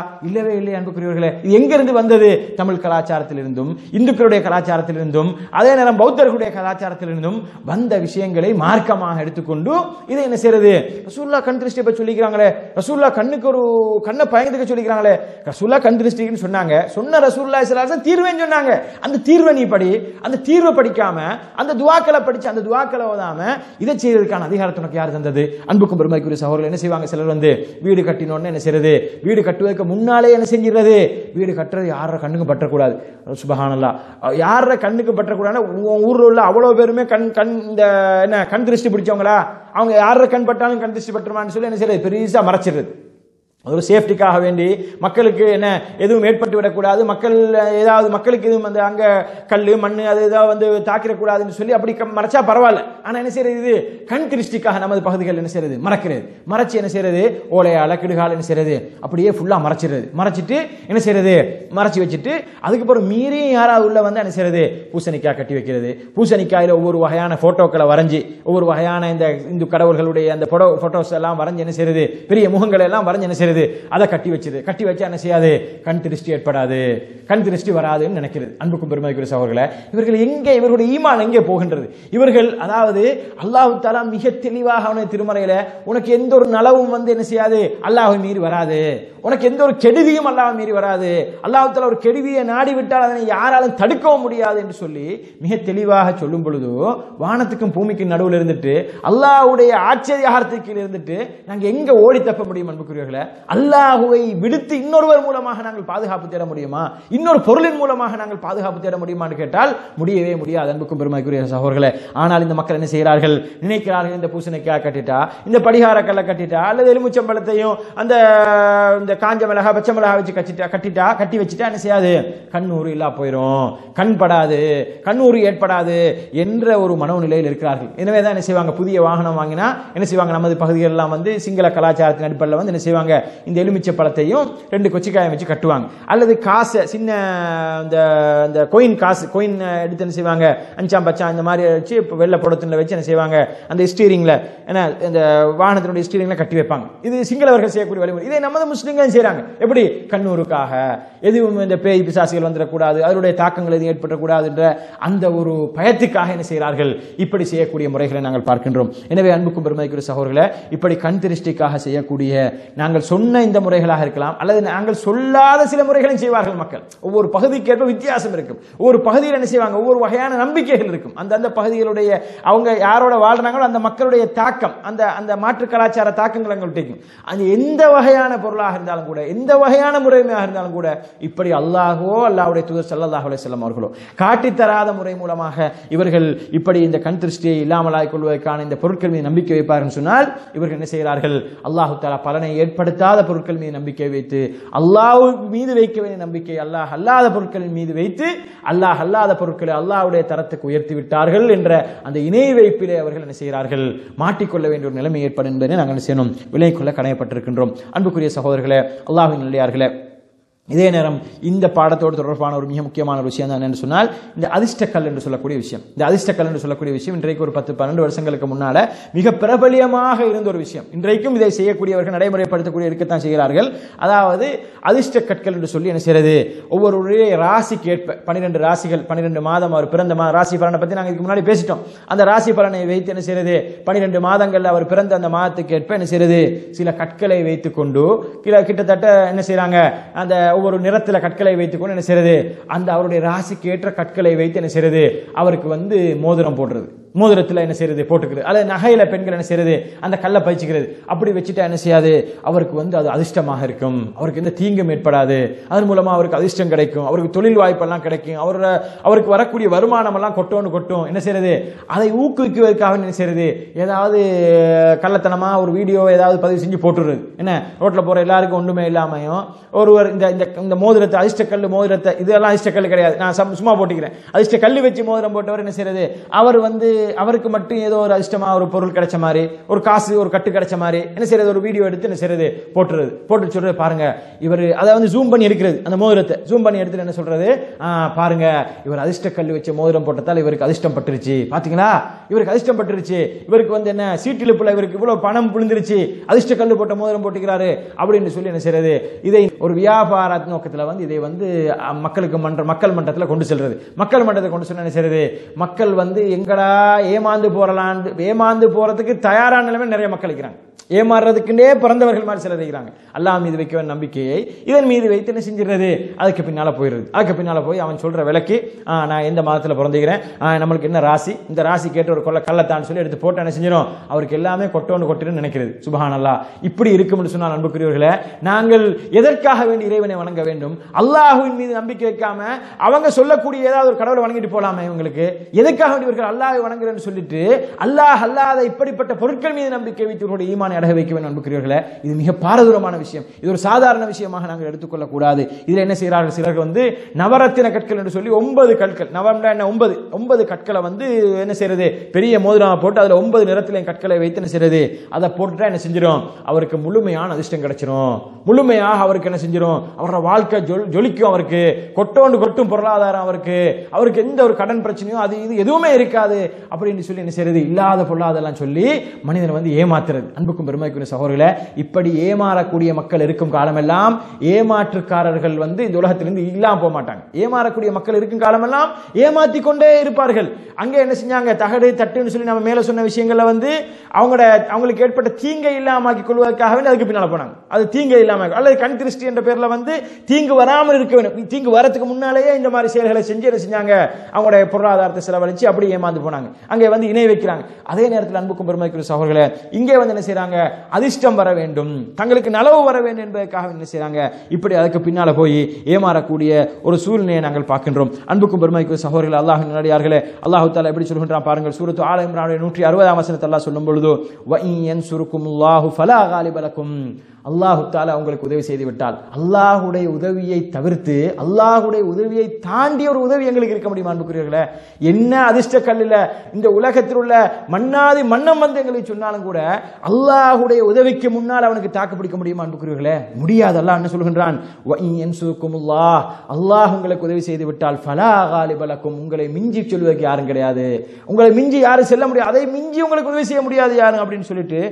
இல்லவே இல்லை அன்புக்குரியவர்களே இது எங்கிருந்து வந்தது தமிழ் கலாச்சாரத்திலிருந்தும் இந்துக்களுடைய கலாச்சாரத்திலிருந்தும் அதே நேரம் பௌத்தர்களுடைய கலாச்சாரத்திலிருந்தும் வந்த விஷயங்களை மார்க்கமாக எடுத்துக்கொண்டு இதை என்ன செய்யறது ரசூல்லா கண் திருஷ்டி பற்றி சொல்லிக்கிறாங்களே ரசூல்லா கண்ணுக்கு ஒரு கண்ணை பயந்துக்க சொல்லிக்கிறாங்களே ரசூல்லா கண் திருஷ்டின்னு சொன்னாங்க சொன்ன ரசூல்லா சிலாசன் தீர்வேன்னு சொன்னாங்க அந்த தீர்வை நீ படி அந்த தீர்வை படிக்காம அந்த துவாக்களை படிச்சு அந்த துவாக்களை ஓதாம இதை செய்யறதுக்கான அதிகாரத்தை உனக்கு யார் தந்தது அன்புக்கும் பெருமைக்குரிய சகோதரர்கள் என்ன செய்வாங்க சிலர் வந்து வீடு கட்டினோன்னு என்ன செய்யறது வீடு கட்டுவதற்கு முன்னாலே என்ன செஞ்சிடுறது வீடு கட்டுறது யார கண்ணுக்கு பற்றக்கூடாது சுபஹானல்லா யார கண்ணுக்கு பற்றக்கூடாதுன்னா உன் ஊர்ல உள்ள அவ்வளவு பேருமே கண் கண் இந்த என்ன கண் திருஷ்டி பிடிச்சவங்களா அவங்க யார கண் பட்டாலும் கண் திருஷ்டி பட்டுருமான்னு சொல்லி என்ன செய்யறது பெருசா மறைச்சிடுறது ஒரு சேஃப்டிக்காக வேண்டி மக்களுக்கு என்ன எதுவும் ஏற்பட்டு விடக்கூடாது மக்கள் ஏதாவது மக்களுக்கு எதுவும் அந்த அங்க கல் மண் அது ஏதாவது வந்து தாக்கிடக்கூடாதுன்னு சொல்லி அப்படி க- மறைச்சா பரவாயில்ல ஆனா என்ன செய்யறது இது கண் திருஷ்டிக்காக நமது பகுதிகள் என்ன செய்யறது மறைக்கிறது மறைச்சு என்ன செய்யறது ஓலையால கிடுகால என்ன செய்யறது அப்படியே ஃபுல்லா மறைச்சிடுறது மறைச்சிட்டு என்ன செய்யறது மறைச்சு வச்சுட்டு அதுக்கப்புறம் மீறியும் யாராவது உள்ள வந்து என்ன செய்யறது பூசணிக்காய் கட்டி வைக்கிறது பூசணிக்காயில ஒவ்வொரு வகையான போட்டோக்களை வரைஞ்சி ஒவ்வொரு வகையான இந்த இந்து கடவுள்களுடைய அந்த போட்டோ போட்டோஸ் எல்லாம் வரைஞ்சு என்ன செய்யறது பெரிய முகங்களை எல்லாம் வரைஞ்சு என்ன செய்யறது அதை கட்டி வச்சது கட்டி வச்சா என்ன செய்யாது கண் திருஷ்டி ஏற்படாது கண் திருஷ்டி வராதுன்னு நினைக்கிறது அன்புக்கும் பெருமைக்குரிய சகோதரர்களே இவர்கள் எங்கே இவர்களுடைய ஈமான் எங்கே போகின்றது இவர்கள் அதாவது அல்லாஹு தாலா மிக தெளிவாக அவனுடைய திருமறையில உனக்கு எந்த ஒரு நலவும் வந்து என்ன செய்யாது அல்லாஹை மீறி வராது உனக்கு எந்த ஒரு கெடுதியும் அல்லாஹ் மீறி வராது அல்லாஹ் தாலா ஒரு கெடுதியை நாடி விட்டால் அதனை யாராலும் தடுக்கவும் முடியாது என்று சொல்லி மிக தெளிவாக சொல்லும் பொழுது வானத்துக்கும் பூமிக்கும் நடுவில் இருந்துட்டு அல்லாஹ்வுடைய ஆச்சரியகாரத்துக்கு கீழ் இருந்துட்டு நாங்க எங்க ஓடி தப்ப முடியும் அன்புக்குரியவர்களே அல்லாஹுவை விடுத்து இன்னொருவர் மூலமாக நாங்கள் பாதுகாப்பு தேட முடியுமா இன்னொரு பொருளின் மூலமாக நாங்கள் பாதுகாப்பு தேட முடியுமான்னு கேட்டால் முடியவே முடியாது அன்புக்கும் பெருமைக்குரிய சகோதரர்களே ஆனால் இந்த மக்கள் என்ன செய்கிறார்கள் நினைக்கிறார்கள் இந்த பூசணிக்காய் கட்டிட்டா இந்த படிகார கல்லை கட்டிட்டா அல்லது எலுமிச்சம்பழத்தையும் அந்த இந்த காஞ்ச மிளகா பச்சை மிளகா வச்சு கட்டிட்டா கட்டிட்டா கட்டி வச்சுட்டா என்ன செய்யாது கண்ணூறு இல்லா போயிடும் கண் படாது கண்ணூறு ஏற்படாது என்ற ஒரு மனோநிலையில் இருக்கிறார்கள் எனவே தான் என்ன செய்வாங்க புதிய வாகனம் வாங்கினா என்ன செய்வாங்க நமது பகுதிகள் எல்லாம் வந்து சிங்கள கலாச்சாரத்தின் அடிப்படையில் வந்து என்ன செய்வாங்க இந்த எலுமிச்சை பழத்தையும் ரெண்டு கொச்சிக்காயம் வச்சு கட்டுவாங்க அல்லது காசை சின்ன இந்த இந்த கொயின் காசு கொயின் எடுத்து என்ன செய்வாங்க அஞ்சாம் பச்சாம் இந்த மாதிரி வச்சு இப்போ வெள்ளை புடத்துல வச்சு என்ன செய்வாங்க அந்த ஸ்டீரிங்ல என்ன இந்த வாகனத்தினுடைய ஸ்டீரிங்ல கட்டி வைப்பாங்க இது சிங்களவர்கள் செய்யக்கூடிய வழிமுறை இதை நமது முஸ்லிம்களும் செய்றாங்க எப்படி கண்ணூருக்காக எதுவும் இந்த பேய் பிசாசுகள் வந்துடக்கூடாது அதனுடைய தாக்கங்கள் எதுவும் ஏற்படக்கூடாது என்ற அந்த ஒரு பயத்துக்காக என்ன செய்கிறார்கள் இப்படி செய்யக்கூடிய முறைகளை நாங்கள் பார்க்கின்றோம் எனவே அன்புக்கும் பெருமதிக்குரிய சகோதரர்களே இப்படி கண் திருஷ்டிக்காக செய்யக்கூடிய நாங்கள் சொன்ன இந்த முறைகளாக இருக்கலாம் அல்லது நாங்கள் சொல்லாத சில முறைகளையும் செய்வார்கள் மக்கள் ஒவ்வொரு பகுதிக்கேற்ப வித்தியாசம் இருக்கும் ஒவ்வொரு பகுதியில் என்ன செய்வாங்க ஒவ்வொரு வகையான நம்பிக்கைகள் இருக்கும் அந்த அந்த பகுதிகளுடைய அவங்க யாரோட வாழ்றாங்களோ அந்த மக்களுடைய தாக்கம் அந்த அந்த மாற்று கலாச்சார தாக்கங்கள் எங்கள்கிட்ட இருக்கும் அது எந்த வகையான பொருளாக இருந்தாலும் கூட எந்த வகையான முறைமையாக இருந்தாலும் கூட இப்படி அல்லாஹோ அல்லாஹ்வுடைய தூதர் ஸல்லல்லாஹு அலைஹி வஸல்லம் அவர்களோ காட்டித் தராத முறை மூலமாக இவர்கள் இப்படி இந்த கண் திருஷ்டியை இல்லாமலாய் கொள்வதற்கான இந்த பொருட்கள் மீது நம்பிக்கை வைப்பார்கள் சொன்னால் இவர்கள் என்ன செய்கிறார்கள் அல்லாஹு தாலா பலனை ஏற்படுத்தாத பொருட்கள் மீது நம்பிக்கை வைத்து அல்லாஹ் மீது வைக்க வேண்டிய நம்பிக்கை அல்லாஹ் அல்லாத பொருட்களின் மீது வைத்து அல்லாஹ் அல்லாத பொருட்களை அல்லாஹ்வுடைய தரத்துக்கு உயர்த்தி விட்டார்கள் என்ற அந்த இணை வைப்பிலே அவர்கள் என்ன செய்கிறார்கள் மாட்டிக்கொள்ள வேண்டிய ஒரு நிலைமை ஏற்படும் என்பதை நாங்கள் என்ன செய்யணும் விலை கொள்ள கடமைப்பட்டிருக்கின்றோம் அன்புக்குரிய சகோதரர்களே அல்லாஹ்வின் நல்லியார்களே இதே நேரம் இந்த பாடத்தோடு தொடர்பான ஒரு மிக முக்கியமான ஒரு விஷயம் தான் என்று சொன்னால் இந்த அதிர்ஷ்டக்கல் என்று சொல்லக்கூடிய விஷயம் இந்த அதிர்ஷ்டக்கல் என்று சொல்லக்கூடிய விஷயம் இன்றைக்கு ஒரு பத்து பன்னெண்டு வருஷங்களுக்கு முன்னால மிக பிரபலியமாக இருந்த ஒரு விஷயம் இன்றைக்கும் இதை செய்யக்கூடியவர்கள் நடைமுறைப்படுத்தக்கூடிய இருக்கத்தான் செய்கிறார்கள் அதாவது அதிர்ஷ்ட கற்கள் என்று சொல்லி என்ன செய்யறது ஒவ்வொருடைய ராசிக்கு ஏற்ப பன்னிரெண்டு ராசிகள் பன்னிரெண்டு மாதம் அவர் பிறந்த மா ராசி பலனை பற்றி நாங்கள் இதுக்கு முன்னாடி பேசிட்டோம் அந்த ராசி பலனை வைத்து என்ன செய்யறது பன்னிரெண்டு மாதங்கள்ல அவர் பிறந்த அந்த மாதத்துக்கு ஏற்ப என்ன செய்யறது சில கற்களை வைத்துக்கொண்டு கில- கிட்டத்தட்ட என்ன செய்றாங்க அந்த ஒவ்வொரு நிறத்துல கற்களை வைத்துக்கொண்டு என்ன செய்யறது அந்த அவருடைய ராசிக்கு ஏற்ற கற்களை வைத்து என்ன செய்யறது அவருக்கு வந்து மோதிரம் போடுறது மோதிரத்துல என்ன செய்யறது போட்டுக்கிறது அல்லது நகையில பெண்கள் என்ன செய்யறது அந்த கல்லை பயிச்சுக்கிறது அப்படி வச்சுட்டா என்ன செய்யாது அவருக்கு வந்து அது அதிர்ஷ்டமாக இருக்கும் அவருக்கு எந்த தீங்கும் ஏற்படாது அதன் மூலமா அவருக்கு அதிர்ஷ்டம் கிடைக்கும் அவருக்கு தொழில் வாய்ப்பெல்லாம் கிடைக்கும் அவரோட அவருக்கு வரக்கூடிய வருமானம் எல்லாம் கொட்டோன்னு கொட்டும் என்ன செய்யறது அதை ஊக்குவிக்குவதற்காக என்ன செய்யறது ஏதாவது கள்ளத்தனமா ஒரு வீடியோ ஏதாவது பதிவு செஞ்சு போட்டுறது என்ன ரோட்ல போற எல்லாருக்கும் ஒண்ணுமே இல்லாமையும் ஒருவர் இந்த இந்த இந்த மோதிரத்தை அதிர்ஷ்டக்கல் மோதிரத்தை இதெல்லாம் அதிர்ஷ்டக்கல் கிடையாது நான் சம்- சும்மா போட்டுக்கிறேன் அதிர்ஷ்ட கல்லு வச்சு மோதிரம் போட்டவர் என்ன செய்யறது அவர் வந்து அவருக்கு மட்டும் ஏதோ ஒரு அதிர்ஷ்டமா ஒரு பொருள் கிடைச்ச மாதிரி ஒரு காசு ஒரு கட்டு கிடைச்ச மாதிரி என்ன செய்யறது ஒரு வீடியோ எடுத்து என்ன செய்யறது போட்டுறது போட்டு சொல்றது பாருங்க இவர் அதை வந்து ஜூம் பண்ணி எடுக்கிறது அந்த மோதிரத்தை ஜூம் பண்ணி எடுத்துட்டு என்ன சொல்றது ஆ, பாருங்க இவர் அதிர்ஷ்ட கல்லு வச்ச மோதிரம் போட்டதால் இவருக்கு அதிர்ஷ்டம் பட்டுருச்சு பாத்தீங்களா இவருக்கு அதிர்ஷ்டம் பட்டுருச்சு இவருக்கு வந்து என்ன சீட்டிலுப்புல இவருக்கு இவ்வளவு பணம் விழுந்துருச்சு அதிர்ஷ்ட கல்லு போட்ட மோதிரம் போட்டுக்கிறாரு அப்படின்னு சொல்லி என்ன செய்யறது இதை ஒரு வியாபார நோக்கத்தில் வந்து இதை வந்து அஹ், மக்களுக்கு மன்ற மக்கள் மன்றத்தில் கொண்டு செல்றது மக்கள் மன்றத்தை கொண்டு சொன்ன என்ன செய்யறது மக்கள் வந்து எங்கடா ஏமாந்து போறலான்னு ஏமாந்து போறதுக்கு தயாரான நிலைமை நிறைய மக்கள் இருக்கிறாங்க ஏமாறுறதுக்குன்னே பிறந்தவர்கள் மாதிரி சிலர் இருக்கிறாங்க அல்லாஹ் மீது வைக்க வேண்டிய நம்பிக்கையை இதன் மீது வைத்து என்ன செஞ்சிடுறது அதுக்கு பின்னால போயிடுறது அதுக்கு பின்னால போய் அவன் சொல்ற விலைக்கு ஆ, நான் எந்த மாதத்தில் பிறந்துக்கிறேன் ஆ, நம்மளுக்கு என்ன ராசி இந்த ராசி கேட்டு ஒரு கொள்ள கள்ளத்தான் சொல்லி எடுத்து போட்டு என்ன செஞ்சிடும் அவருக்கு எல்லாமே கொட்டோன்னு கொட்டுன்னு நினைக்கிறது சுபஹான் அல்லாஹ் இப்படி இருக்கும்னு சொன்னால் அன்புக்குரியவர்களே நாங்கள் எதற்காக வேண்டி இறைவனை வணங்க வேண்டும் அல்லாஹ்வின் மீது நம்பிக்கை வைக்காம அவங்க சொல்லக்கூடிய ஏதாவது ஒரு கடவுளை வணங்கிட்டு போலாமே இவங்களுக்கு எதுக்காக வேண்டி இவர்கள் அல்லாஹ்வை வணங்குறேன்னு சொல்லிட்டு அல்லாஹ் அல்லாத இப்படிப்பட்ட பொருட்கள் மீது நம்பிக்கை வைத்து இவருடைய ஈமானை அடக வைக்க வேண்டும் அன்புக்குரியவர்களே இது மிக பாரதூரமான விஷயம் இது ஒரு சாதாரண விஷயமாக நாங்கள் எடுத்துக்கொள்ளக் கூடாது இதுல என்ன செய்கிறார்கள் சிலர்கள் வந்து நவரத்தின கற்கள் என்று சொல்லி ஒன்பது கற்கள் நவம்னா என்ன ஒன்பது ஒன்பது கற்களை வந்து என்ன செய்யறது பெரிய மோதிரமா போட்டு அதுல ஒன்பது நிறத்திலையும் கற்களை வைத்து என்ன செய்யறது அதை போட்டுட்டா என்ன செஞ்சிடும் அவருக்கு முழுமையான அதிர்ஷ்டம் கிடைச்சிரும் முழுமையாக அவருக்கு என்ன செஞ்சிடும் அவரோட வாழ்க்கை ஜொல் ஜொலிக்கும் அவருக்கு கொட்டோண்டு கொட்டும் பொருளாதாரம் அவருக்கு அவருக்கு எந்த ஒரு கடன் பிரச்சனையோ அது இது எதுவுமே இருக்காது அப்படின்னு சொல்லி என்ன செய்யறது இல்லாத பொல்லாதெல்லாம் சொல்லி மனிதனை வந்து ஏமாத்துறது அன்புக்கும் பெருமைக்குரிய சகோதரர்களே இப்படி ஏமாறக்கூடிய மக்கள் இருக்கும் காலமெல்லாம் ஏமாற்றுக்காரர்கள் வந்து இந்த உலகத்திலிருந்து இல்லாம போக மாட்டாங்க ஏமாறக்கூடிய மக்கள் இருக்கும் காலமெல்லாம் ஏமாத்தி கொண்டே இருப்பார்கள் அங்கே என்ன செஞ்சாங்க தகடு தட்டுன்னு சொல்லி நம்ம மேல சொன்ன விஷயங்கள்ல வந்து அவங்களோட அவங்களுக்கு ஏற்பட்ட தீங்கை இல்லாமக்கி கொள்வதற்காக வேண்டி அதுக்கு பின்னால போனாங்க அது தீங்கை இல்லாம அல்லது கண் திருஷ்டி என்ற பேர்ல வந்து தீங்கு வராமல் இருக்க வேண்டும் தீங்கு வரதுக்கு முன்னாலேயே இந்த மாதிரி செயல்களை செஞ்சு என்ன செஞ்சாங்க அவங்களுடைய பொருளாதாரத்தை செலவழிச்சு அப்படி ஏமாந்து போனாங்க அங்கே வந்து இணை வைக்கிறாங்க அதே நேரத்தில் அன்புக்கும் பெருமைக்குரிய சகோதரர்களே இங்கே வந்து என்ன செய்றாங்க அதிர்ஷ்டம் வர வேண்டும் தங்களுக்கு நலவு வர வேண்டும் என்பதற்காக என்ன செய்றாங்க இப்படி அதுக்கு பின்னால போய் ஏமாறக்கூடிய ஒரு சூழ்நிலையை நாங்கள் பார்க்கின்றோம் அன்புக்கும் பெருமைக்குரிய சகோதரர்கள் அல்லாஹ் நடிகார்களே அல்லாஹு தாலா எப்படி சொல்கின்றான் பாருங்கள் சூரத்து ஆல இம்ரானுடைய நூற்றி அறுபதாம் வசனத்தை அல்லாஹ் சொல்லும் பொழுது வஇன் சுருக்கும் அல்லாஹு ஃபலா காலிபலக்கும் அல்லாஹு தாலா உங்களுக்கு உதவி செய்து விட்டால் அல்லாஹுடைய உதவியை தவிர்த்து அல்லாஹுடைய உதவியை தாண்டி ஒரு உதவி எங்களுக்கு இருக்க முடியுமா அன்புக்குரியவர்களே என்ன அதிர்ஷ்ட கல்லில் இந்த உலகத்தில் உள்ள மண்ணாதி மன்னம் வந்து எங்களுக்கு சொன்னாலும் கூட அல்லாஹுடைய உதவிக்கு முன்னால் அவனுக்கு தாக்கு பிடிக்க முடியுமா அன்புக்குரியவர்களே முடியாது அல்லாஹ் என்ன சொல்கின்றான் அல்லாஹ் அல்லாஹ் உங்களுக்கு உதவி செய்து விட்டால் ஃபலா காலிபலக்கும் உங்களை மிஞ்சி சொல்வதற்கு யாரும் கிடையாது உங்களை மிஞ்சி யாரும் செல்ல முடியாது அதை மிஞ்சி உங்களுக்கு உதவி செய்ய முடியாது யாரும் அப்படின்னு சொல்லிட்டு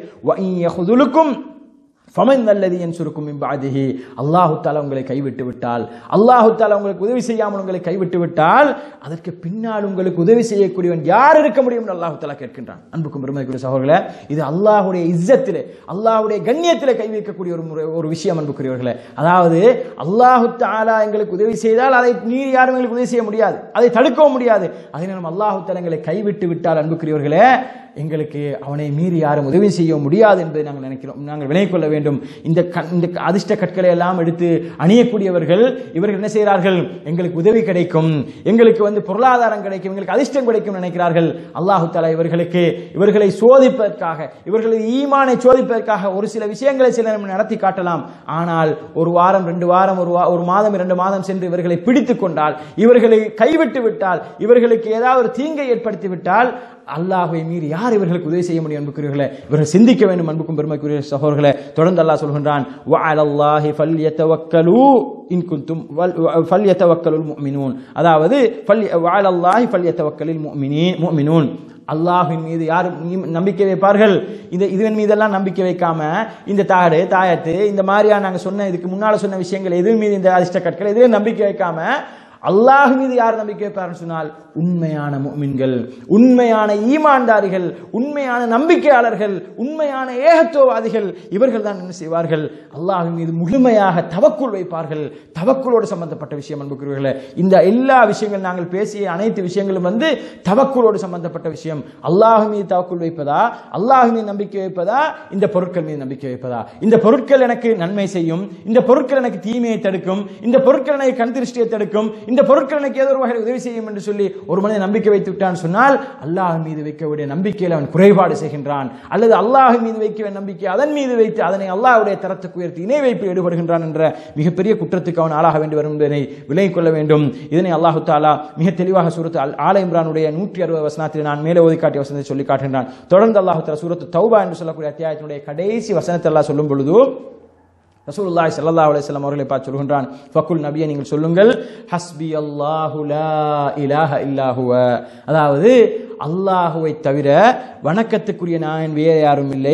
வஇன் ஃபமன் நல்லது என் சுருக்கும் இம்பாதிஹி அல்லாஹு தாலா உங்களை கைவிட்டு விட்டால் அல்லாஹு தாலா உங்களுக்கு உதவி செய்யாமல் உங்களை கைவிட்டு விட்டால் அதற்கு பின்னால் உங்களுக்கு உதவி செய்யக்கூடியவன் யார் இருக்க முடியும் அல்லாஹு தாலா கேட்கின்றான் அன்புக்கும் பெருமைக்குரிய சகோதரர்களே இது அல்லாஹுடைய இஸ்ஸத்திலே அல்லாஹுடைய கண்ணியத்திலே கை வைக்கக்கூடிய ஒரு முறை ஒரு விஷயம் அன்புக்குரியவர்களே அதாவது அல்லாஹு தாலா எங்களுக்கு உதவி செய்தால் அதை மீறி யாரும் எங்களுக்கு உதவி செய்ய முடியாது அதை தடுக்கவும் முடியாது அதே நேரம் அல்லாஹு தாலா எங்களை கைவிட்டு விட்டால் அன்புக்குரியவர்களே எங்களுக்கு அவனை மீறி யாரும் உதவி செய்ய முடியாது என்பதை நாங்கள் நினைக்கிறோம் நாங்கள் விலகிக் கொள்ள வேண்டும் இந்த கண் இந்த அதிர்ஷ்ட கற்களை எல்லாம் எடுத்து அணியக்கூடியவர்கள் இவர்கள் என்ன செய்கிறார்கள் எங்களுக்கு உதவி கிடைக்கும் எங்களுக்கு வந்து பொருளாதாரம் கிடைக்கும் எங்களுக்கு அதிர்ஷ்டம் கிடைக்கும் நினைக்கிறார்கள் அல்லாஹு தாலா இவர்களுக்கு இவர்களை சோதிப்பதற்காக இவர்களது ஈமானை சோதிப்பதற்காக ஒரு சில விஷயங்களை சில நம்ம நடத்தி காட்டலாம் ஆனால் ஒரு வாரம் ரெண்டு வாரம் ஒரு வா- ஒரு மாதம் இரண்டு மாதம் சென்று இவர்களை பிடித்துக் கொண்டால் இவர்களை கைவிட்டு விட்டால் இவர்களுக்கு ஏதாவது ஒரு தீங்கை ஏற்படுத்தி விட்டால் அல்லாஹ்வை மீறி யார் இவர்களுக்கு உதவி செய்ய முடியும் அன்புக்குரியவர்களே இவர்கள் சிந்திக்க வேண்டும் அன்புக்கும் பெருமைக்குரிய சகோதரர்களே தொடர்ந்து அல்லாஹ் சொல்கின்றான் வஅலல்லாஹி ஃபல்யதவக்கலு இன் குந்தும் ஃபல்யதவக்கலுல் முஃமினூன் அதாவது ஃபல் வஅலல்லாஹி ஃபல்யதவக்கலில் முஃமினீன் முஃமினூன் அல்லாஹ்வின் மீது யார் நீ- நம்பிக்கை வைப்பார்கள் இந்த இதன் மீதெல்லாம் நம்பிக்கை வைக்காம இந்த தாடு தாயத்து இந்த மாதிரியா நாங்க சொன்ன இதுக்கு முன்னால சொன்ன விஷயங்கள் எது மீது இந்த அதிர்ஷ்ட கற்கள் எதுவும் நம்பிக்கை வைக்காம அல்லாஹ் மீது யார் நம்பிக்கை வைப்பார்னு சொன்னால் உண்மையான முஃமின்கள் உண்மையான ஈமான்தாரிகள் உண்மையான நம்பிக்கையாளர்கள் உண்மையான ஏகத்துவவாதிகள் இவர்கள் தான் என்ன செய்வார்கள் அல்லாஹ் மீது முழுமையாக தவக்குள் வைப்பார்கள் தவக்குளோடு சம்பந்தப்பட்ட விஷயம் அன்புக்குரியவர்களே இந்த எல்லா விஷயங்கள் நாங்கள் பேசிய அனைத்து விஷயங்களும் வந்து தவக்குளோடு சம்பந்தப்பட்ட விஷயம் அல்லாஹ் மீது தவக்குள் வைப்பதா அல்லாஹ் மீது நம்பிக்கை வைப்பதா இந்த பொருட்கள் மீது நம்பிக்கை வைப்பதா இந்த பொருட்கள் எனக்கு நன்மை செய்யும் இந்த பொருட்கள் எனக்கு தீமையை தடுக்கும் இந்த பொருட்கள் எனக்கு கண் திருஷ்டியை தடுக்கும் இந்த பொருட்கள் எனக்கு ஏதோ ஒரு வகையில் உதவி செய்யும் என்று சொல்லி ஒரு மனிதன் நம்பிக்கை வைத்து விட்டான் சொன்னால் அல்லாஹ் மீது வைக்க வேண்டிய நம்பிக்கையில் அவன் குறைபாடு செய்கின்றான் அல்லது அல்லாஹ் மீது வைக்க வேண்டிய நம்பிக்கை அதன் மீது வைத்து அதனை அல்லாஹ்வுடைய தரத்துக்கு உயர்த்தி இணை வைப்பில் ஈடுபடுகின்றான் என்ற மிகப்பெரிய குற்றத்துக்கு அவன் ஆளாக வேண்டி வரும் என்பதனை விலகிக் கொள்ள வேண்டும் இதனை அல்லாஹு தாலா மிக தெளிவாக சூரத்து அல் ஆல இம்ரானுடைய நூற்றி அறுபது வசனத்தில் நான் மேலே ஓதி காட்டிய வசனத்தை சொல்லி காட்டுகின்றான் தொடர்ந்து அல்லாஹு தாலா சூரத்து தௌபா என்று சொல்லக்கூடிய அத்தியாயத்தினுடைய கடைசி வசனத்தை அல்லாஹ் சொல்லும் பொழுது ரசூலுல்லாஹி ஸல்லல்லாஹு அலைஹி வஸல்லம் அவர்களை பார்த்து சொல்கின்றான் ஃபக்குல் நபியை நீங்கள் சொல்லுங்கள் ஹஸ்பி அல்லாஹு லா இலாஹ இல்லா ஹுவ அதாவது அல்லாஹுவை தவிர வணக்கத்துக்குரிய நான் வேறு யாரும் இல்லை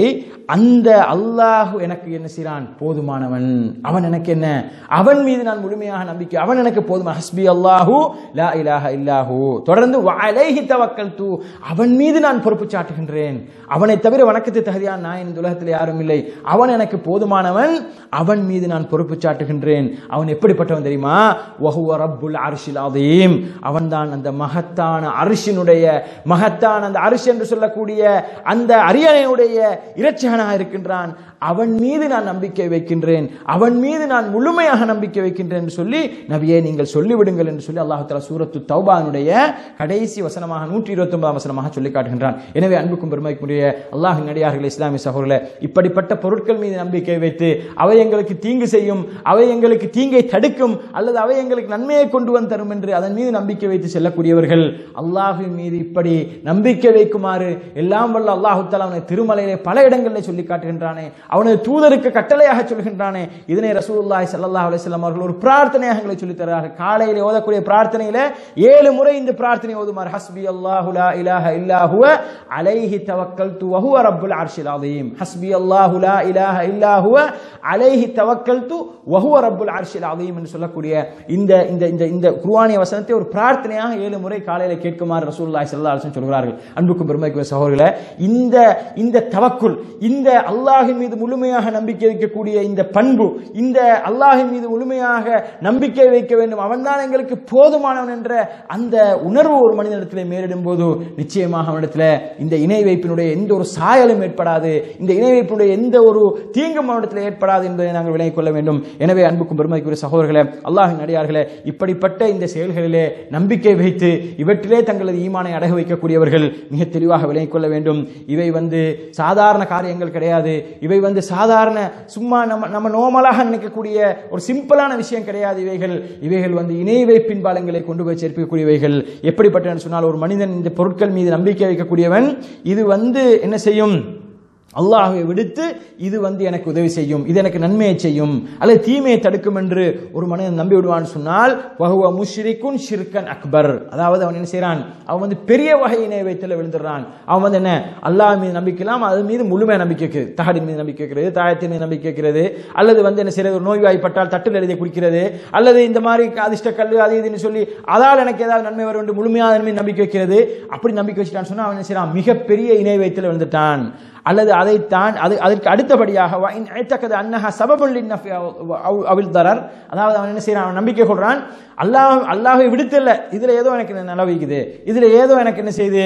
அந்த அல்லாஹ் எனக்கு என்ன செய்றான் போதுமானவன் அவன் எனக்கு என்ன அவன் மீது நான் முழுமையாக நம்பிக்கை அவன் எனக்கு போதுமான ஹஸ்பி அல்லாஹு லா இலாஹ இல்லாஹு தொடர்ந்து வலைஹி தவக்கல்து அவன் மீது நான் பொறுப்பு சாட்டுகின்றேன் அவனை தவிர வணக்கத்தை தகுதியான நான் இந்த உலகத்தில் யாரும் இல்லை அவன் எனக்கு போதுமானவன் அவன் மீது நான் பொறுப்பு சாட்டுகின்றேன் அவன் எப்படிப்பட்டவன் தெரியுமா வஹுவ ரப்புல் அர்ஷில் அதீம் அவன்தான் அந்த மகத்தான அரிசினுடைய மகத்தான அந்த அரிசி என்று சொல்லக்கூடிய அந்த அரியணையுடைய இரட்சகனாக இருக்கின்றான் அவன் மீது நான் நம்பிக்கை வைக்கின்றேன் அவன் மீது நான் முழுமையாக நம்பிக்கை வைக்கின்றேன் என்று சொல்லி நபியே நீங்கள் சொல்லிவிடுங்கள் என்று சொல்லி அல்லாஹ் தஆலா சூரத்து தௌபானுடைய கடைசி வசனமாக நூற்றி இருபத்தி ஒன்பதாம் வசனமாக சொல்லி காட்டுகின்றான் எனவே அன்புக்கும் பெருமைக்குரிய அல்லாஹின் நடிகார்கள் இஸ்லாமிய சகோதரர்களே இப்படிப்பட்ட பொருட்கள் மீது நம்பிக்கை வைத்து அவை எங்களுக்கு தீங்கு செய்யும் அவை எங்களுக்கு தீங்கை தடுக்கும் அல்லது அவை எங்களுக்கு நன்மையை கொண்டு வந்து தரும் என்று அதன் மீது நம்பிக்கை வைத்து செல்லக்கூடியவர்கள் அல்லாஹின் மீது இப்படி நம்பிக்கை வைக்குமாறு எல்லாம் வல்ல அல்லாஹு தஆலா அவனை திருமலையிலே பல இடங்களில் சொல்லி காட்டுகின்றானே அவனது தூதருக்கு கட்டளையாக சொல்கின்றானே இதனை ரசூலுல்லாஹி ஸல்லல்லாஹு அலைஹி வஸல்லம் அவர்கள் ஒரு பிரார்த்தனையாக எங்களை சொல்லி தருகிறார்கள் காலையிலே ஓதக்கூடிய பிரார்த்தனையில ஏழு முறை இந்த பிரார்த்தனை ஓதுமாறு ஹஸ்பி அல்லாஹு லா இலாஹ இல்லா ஹுவ அலைஹி தவக்கல்து வ ஹுவ ரப்புல் அர்ஷில் அதீம் ஹஸ்பி அல்லாஹு லா இலாஹ இல்லா ஹுவ அலைஹி தவக்கல்து வ ஹுவ ரப்புல் அர்ஷில் அதீம் என்று சொல்லக்கூடிய இந்த இந்த இந்த இந்த குர்ஆனிய வசனத்தை ஒரு பிரார்த்தனையாக ஏழு முறை காலையில கேட்குமாறு ரசூலுல்லாஹி ஸல்லல்லாஹு அலைஹி வஸல்லம் சொல்கிறார்கள் அன்புக்கும் பெருமைக்குரிய சகோதரர்களே இந்த இந்த தவக்குல் இந்த அல்லாஹின் மீது முழுமையாக நம்பிக்கை வைக்கக்கூடிய இந்த பண்பு இந்த அல்லாஹின் மீது முழுமையாக நம்பிக்கை வைக்க வேண்டும் அவன்தான் எங்களுக்கு போதுமானவன் என்ற அந்த உணர்வு ஒரு மனிதனிடத்தில் மேலிடும் போது நிச்சயமாக அவனிடத்தில் இந்த இணை வைப்பினுடைய எந்த ஒரு சாயலும் ஏற்படாது இந்த இணை வைப்பினுடைய எந்த ஒரு தீங்கும் அவனிடத்தில் ஏற்படாது என்பதை நாங்கள் விலகிக் கொள்ள வேண்டும் எனவே அன்புக்கும் பெருமைக்குரிய சகோதரர்களே அல்லாஹின் அடியார்களே இப்படிப்பட்ட இந்த செயல்களிலே நம்பிக்கை வைத்து இவற்றிலே தங்களது ஈமானை அடகு வைக்கக்கூடியவர்கள் மிக தெளிவாக விலகிக் கொள்ள வேண்டும் இவை வந்து சாதாரண காரியங்கள் கிடையாது இவை வந்து சாதாரண சும்மா நம்ம நம்ம நோமலாக நினைக்கக்கூடிய ஒரு சிம்பிளான விஷயம் கிடையாது இவைகள் இவைகள் வந்து இணை வைப்பின் பாலங்களை கொண்டு போய் சேர்க்கக்கூடியவைகள் எப்படிப்பட்ட சொன்னால் ஒரு மனிதன் இந்த பொருட்கள் மீது நம்பிக்கை வைக்கக்கூடியவன் இது வந்து என்ன செய்யும் அல்லாஹ்வை விடுத்து இது வந்து எனக்கு உதவி செய்யும் இது எனக்கு நன்மையை செய்யும் அல்லது தீமையை தடுக்கும் என்று ஒரு மனிதன் நம்பி விடுவான்னு சொன்னால் வஹுவ முஷ்ரிக்குன் ஷிர்கன் அக்பர் அதாவது அவன் என்ன செய்றான் அவன் வந்து பெரிய வகையினை வைத்தல விழுந்துடுறான் அவன் வந்து என்ன அல்லாஹ் மீது நம்பிக்கலாம் அது மீது முழுமையாக நம்பிக்கை வைக்கிறது தகடின் மீது நம்பிக்கை வைக்கிறது தாயத்தின் மீது நம்பிக்கை வைக்கிறது அல்லது வந்து என்ன செய்யறது ஒரு நோய்வாய்ப்பட்டால் தட்டில் எழுதி குடிக்கிறது அல்லது இந்த மாதிரி அதிர்ஷ்ட கல் அது இதுன்னு சொல்லி அதால் எனக்கு ஏதாவது நன்மை வரும் என்று முழுமையாக அதன் மீது நம்பிக்கை வைக்கிறது அப்படி நம்பிக்கை வச்சுட்டான்னு சொன்னா அவன் என்ன செய்யறான் மிகப்பெரிய இணை வைத்தல விழுந்துட்டான் அல்லது அதை தான் அது அதற்கு அடுத்தபடியாக வ இன் ஐத்தக்கது அன்னஹா சபபுல் லின்னஃபி அவ் அவ் அவில் தரர் அதாவது அவன் என்ன செய்யறான் அவன் நம்பிக்கை கொள்றான் அல்லாஹ் அல்லாஹை விடுத்தல்ல இதுல ஏதோ எனக்கு நிலவிக்குது இதுல ஏதோ எனக்கு என்ன செய்யுது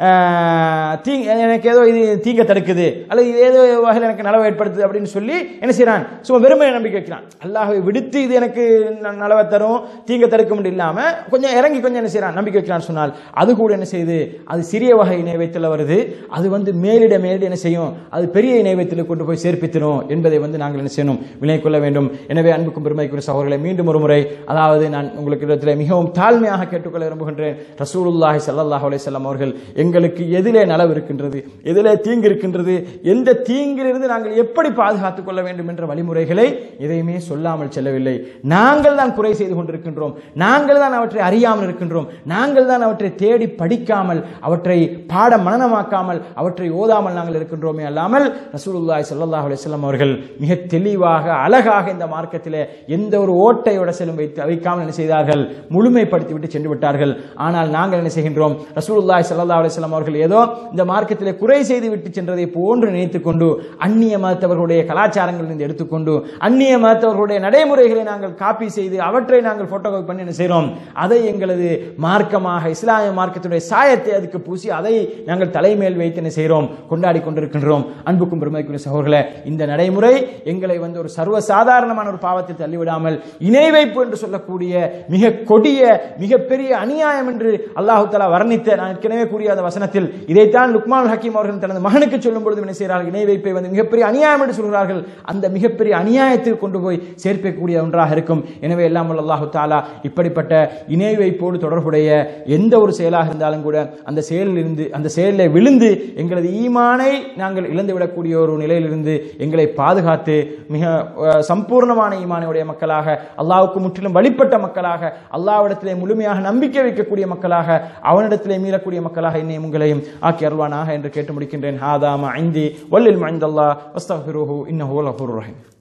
ஆஹ், தீ எனக்கு ஏதோ இது தீங்க தடுக்குது அல்லது இது ஏதோ வகையில் எனக்கு நலவை ஏற்படுத்துது அப்படின்னு சொல்லி என்ன செய்யறான் சும்மா வெறுமையை நம்பிக்கை வைக்கிறான் அல்லாஹை விடுத்து இது எனக்கு ந- நலவை தரும் தீங்க தடுக்க முடியும் இல்லாம கொஞ்சம் இறங்கி கொஞ்சம் என்ன செய்யறான் நம்பிக்கை வைக்கிறான்னு சொன்னால் அது கூட என்ன செய்யுது அது சிறிய வகை இணையத்தில் வருது அது வந்து மேலிட மேலிட என்ன செய்யும் அது பெரிய இணையத்தில் கொண்டு போய் சேர்ப்பித்திரும் என்பதை வந்து நாங்கள் என்ன செய்யணும் விலை கொள்ள வேண்டும் எனவே அன்புக்கும் பெருமைக்குரிய சகோதரர்களை மீண்டும் ஒரு முறை அதாவது நான் உங்களுக்கு இடத்துல மிகவும் தாழ்மையாக கேட்டுக்கொள்ள விரும்புகின்றேன் ரசூலுல்லாஹி ஸல்லல்லாஹு அலைஹி வஸல்லம் அவர்கள் எங்களுக்கு எதிலே நலவு இருக்கின்றது எதிலே தீங்கு இருக்கின்றது எந்த தீங்கிலிருந்து நாங்கள் எப்படி பாதுகாத்துக் கொள்ள வேண்டும் என்ற வழிமுறைகளை எதையுமே சொல்லாமல் செல்லவில்லை நாங்கள் தான் குறை செய்து கொண்டிருக்கின்றோம் நாங்கள் தான் அவற்றை அறியாமல் இருக்கின்றோம் நாங்கள் தான் அவற்றை தேடி படிக்காமல் அவற்றை பாட மனனமாக்காமல் அவற்றை ஓதாமல் நாங்கள் இருக்கின்றோமே அல்லாமல் ரசூலுல்லாஹி ஸல்லல்லாஹு அலைஹி வஸல்லம் அவர்கள் மிக தெளிவாக அழகாக இந்த மார்க்கத்திலே எந்த ஒரு ஓட்டையோட செல்லும் வைத்து வைக்காமல் என்ன செய்தார்கள் முழுமைப்படுத்தி விட்டு சென்று விட்டார்கள் ஆனால் நாங்கள் என்ன செய்கின்றோம் ரசூலுல்லாஹி ஸல்லல்லாஹு அலைஹி வஸல்லம் அவர்கள் ஏதோ இந்த மார்க்கத்திலே குறை செய்து விட்டு சென்றதை போன்று நினைத்துக் கொண்டு அந்நிய மதத்தவர்களுடைய கலாச்சாரங்களிலிருந்து எடுத்துக்கொண்டு அந்நிய மதத்தவர்களுடைய நடைமுறைகளை நாங்கள் காப்பி செய்து அவற்றை நாங்கள் போட்டோ பண்ணி என்ன செய்கிறோம் அதை எங்களது மார்க்கமாக இஸ்லாமிய மார்க்கத்துடைய சாயத்தை அதுக்கு பூசி அதை நாங்கள் தலைமேல் வைத்து என்ன செய்கிறோம் கொண்டாடி கொண்டிருக்கின்றோம் அன்புக்கும் பெருமைக்குரிய சகோதரர்களே இந்த நடைமுறை எங்களை வந்து ஒரு சர்வ சாதாரணமான ஒரு பாவத்தில் தள்ளிவிடாமல் இணை வைப்பு என்று சொல்லக்கூடிய மிக கொடிய மிகப்பெரிய அநியாயம் என்று அல்லாஹு தஆலா வர்ணித்த நான் ஏற்கனவே கூறிய அந்த வசனத்தில் இதைத்தான் லுக்மான் ஹக்கீம் அவர்கள் தனது மகனுக்கு சொல்லும் பொழுது என்ன செய்கிறார்கள் இணை வைப்பை வந்து மிகப்பெரிய அநியாயம் என்று சொல்கிறார்கள் அந்த மிகப்பெரிய அநியாயத்தில் கொண்டு போய் சேர்க்கக்கூடிய ஒன்றாக இருக்கும் எனவே எல்லாம் வல்ல அல்லாஹு தாலா இப்படிப்பட்ட இணை வைப்போடு தொடர்புடைய எந்த ஒரு செயலாக இருந்தாலும் கூட அந்த செயலில் இருந்து அந்த செயலில் விழுந்து எங்களது ஈமானை நாங்கள் இழந்துவிடக்கூடிய ஒரு நிலையிலிருந்து எங்களை பாதுகாத்து மிக அஹ், சம்பூர்ணமான ஈமானுடைய மக்களாக அல்லாஹ்வுக்கு முற்றிலும் வழிபட்ட மக்களாக அல்லாஹ்விடத்திலே முழுமையாக நம்பிக்கை வைக்கக்கூடிய மக்களாக அவனிடத்திலே மீறக்கூடிய மக்களாக என்னையும் உங்களையும் ஆக்கி அருள்வானாக என்று கேட்டு முடிக்கின்றேன் ஹாதாம ஐந்தி வல்லில் மைந்தல்லா வஸ்தஃபிருஹு இன்னஹு லஃபூர் ரஹீம்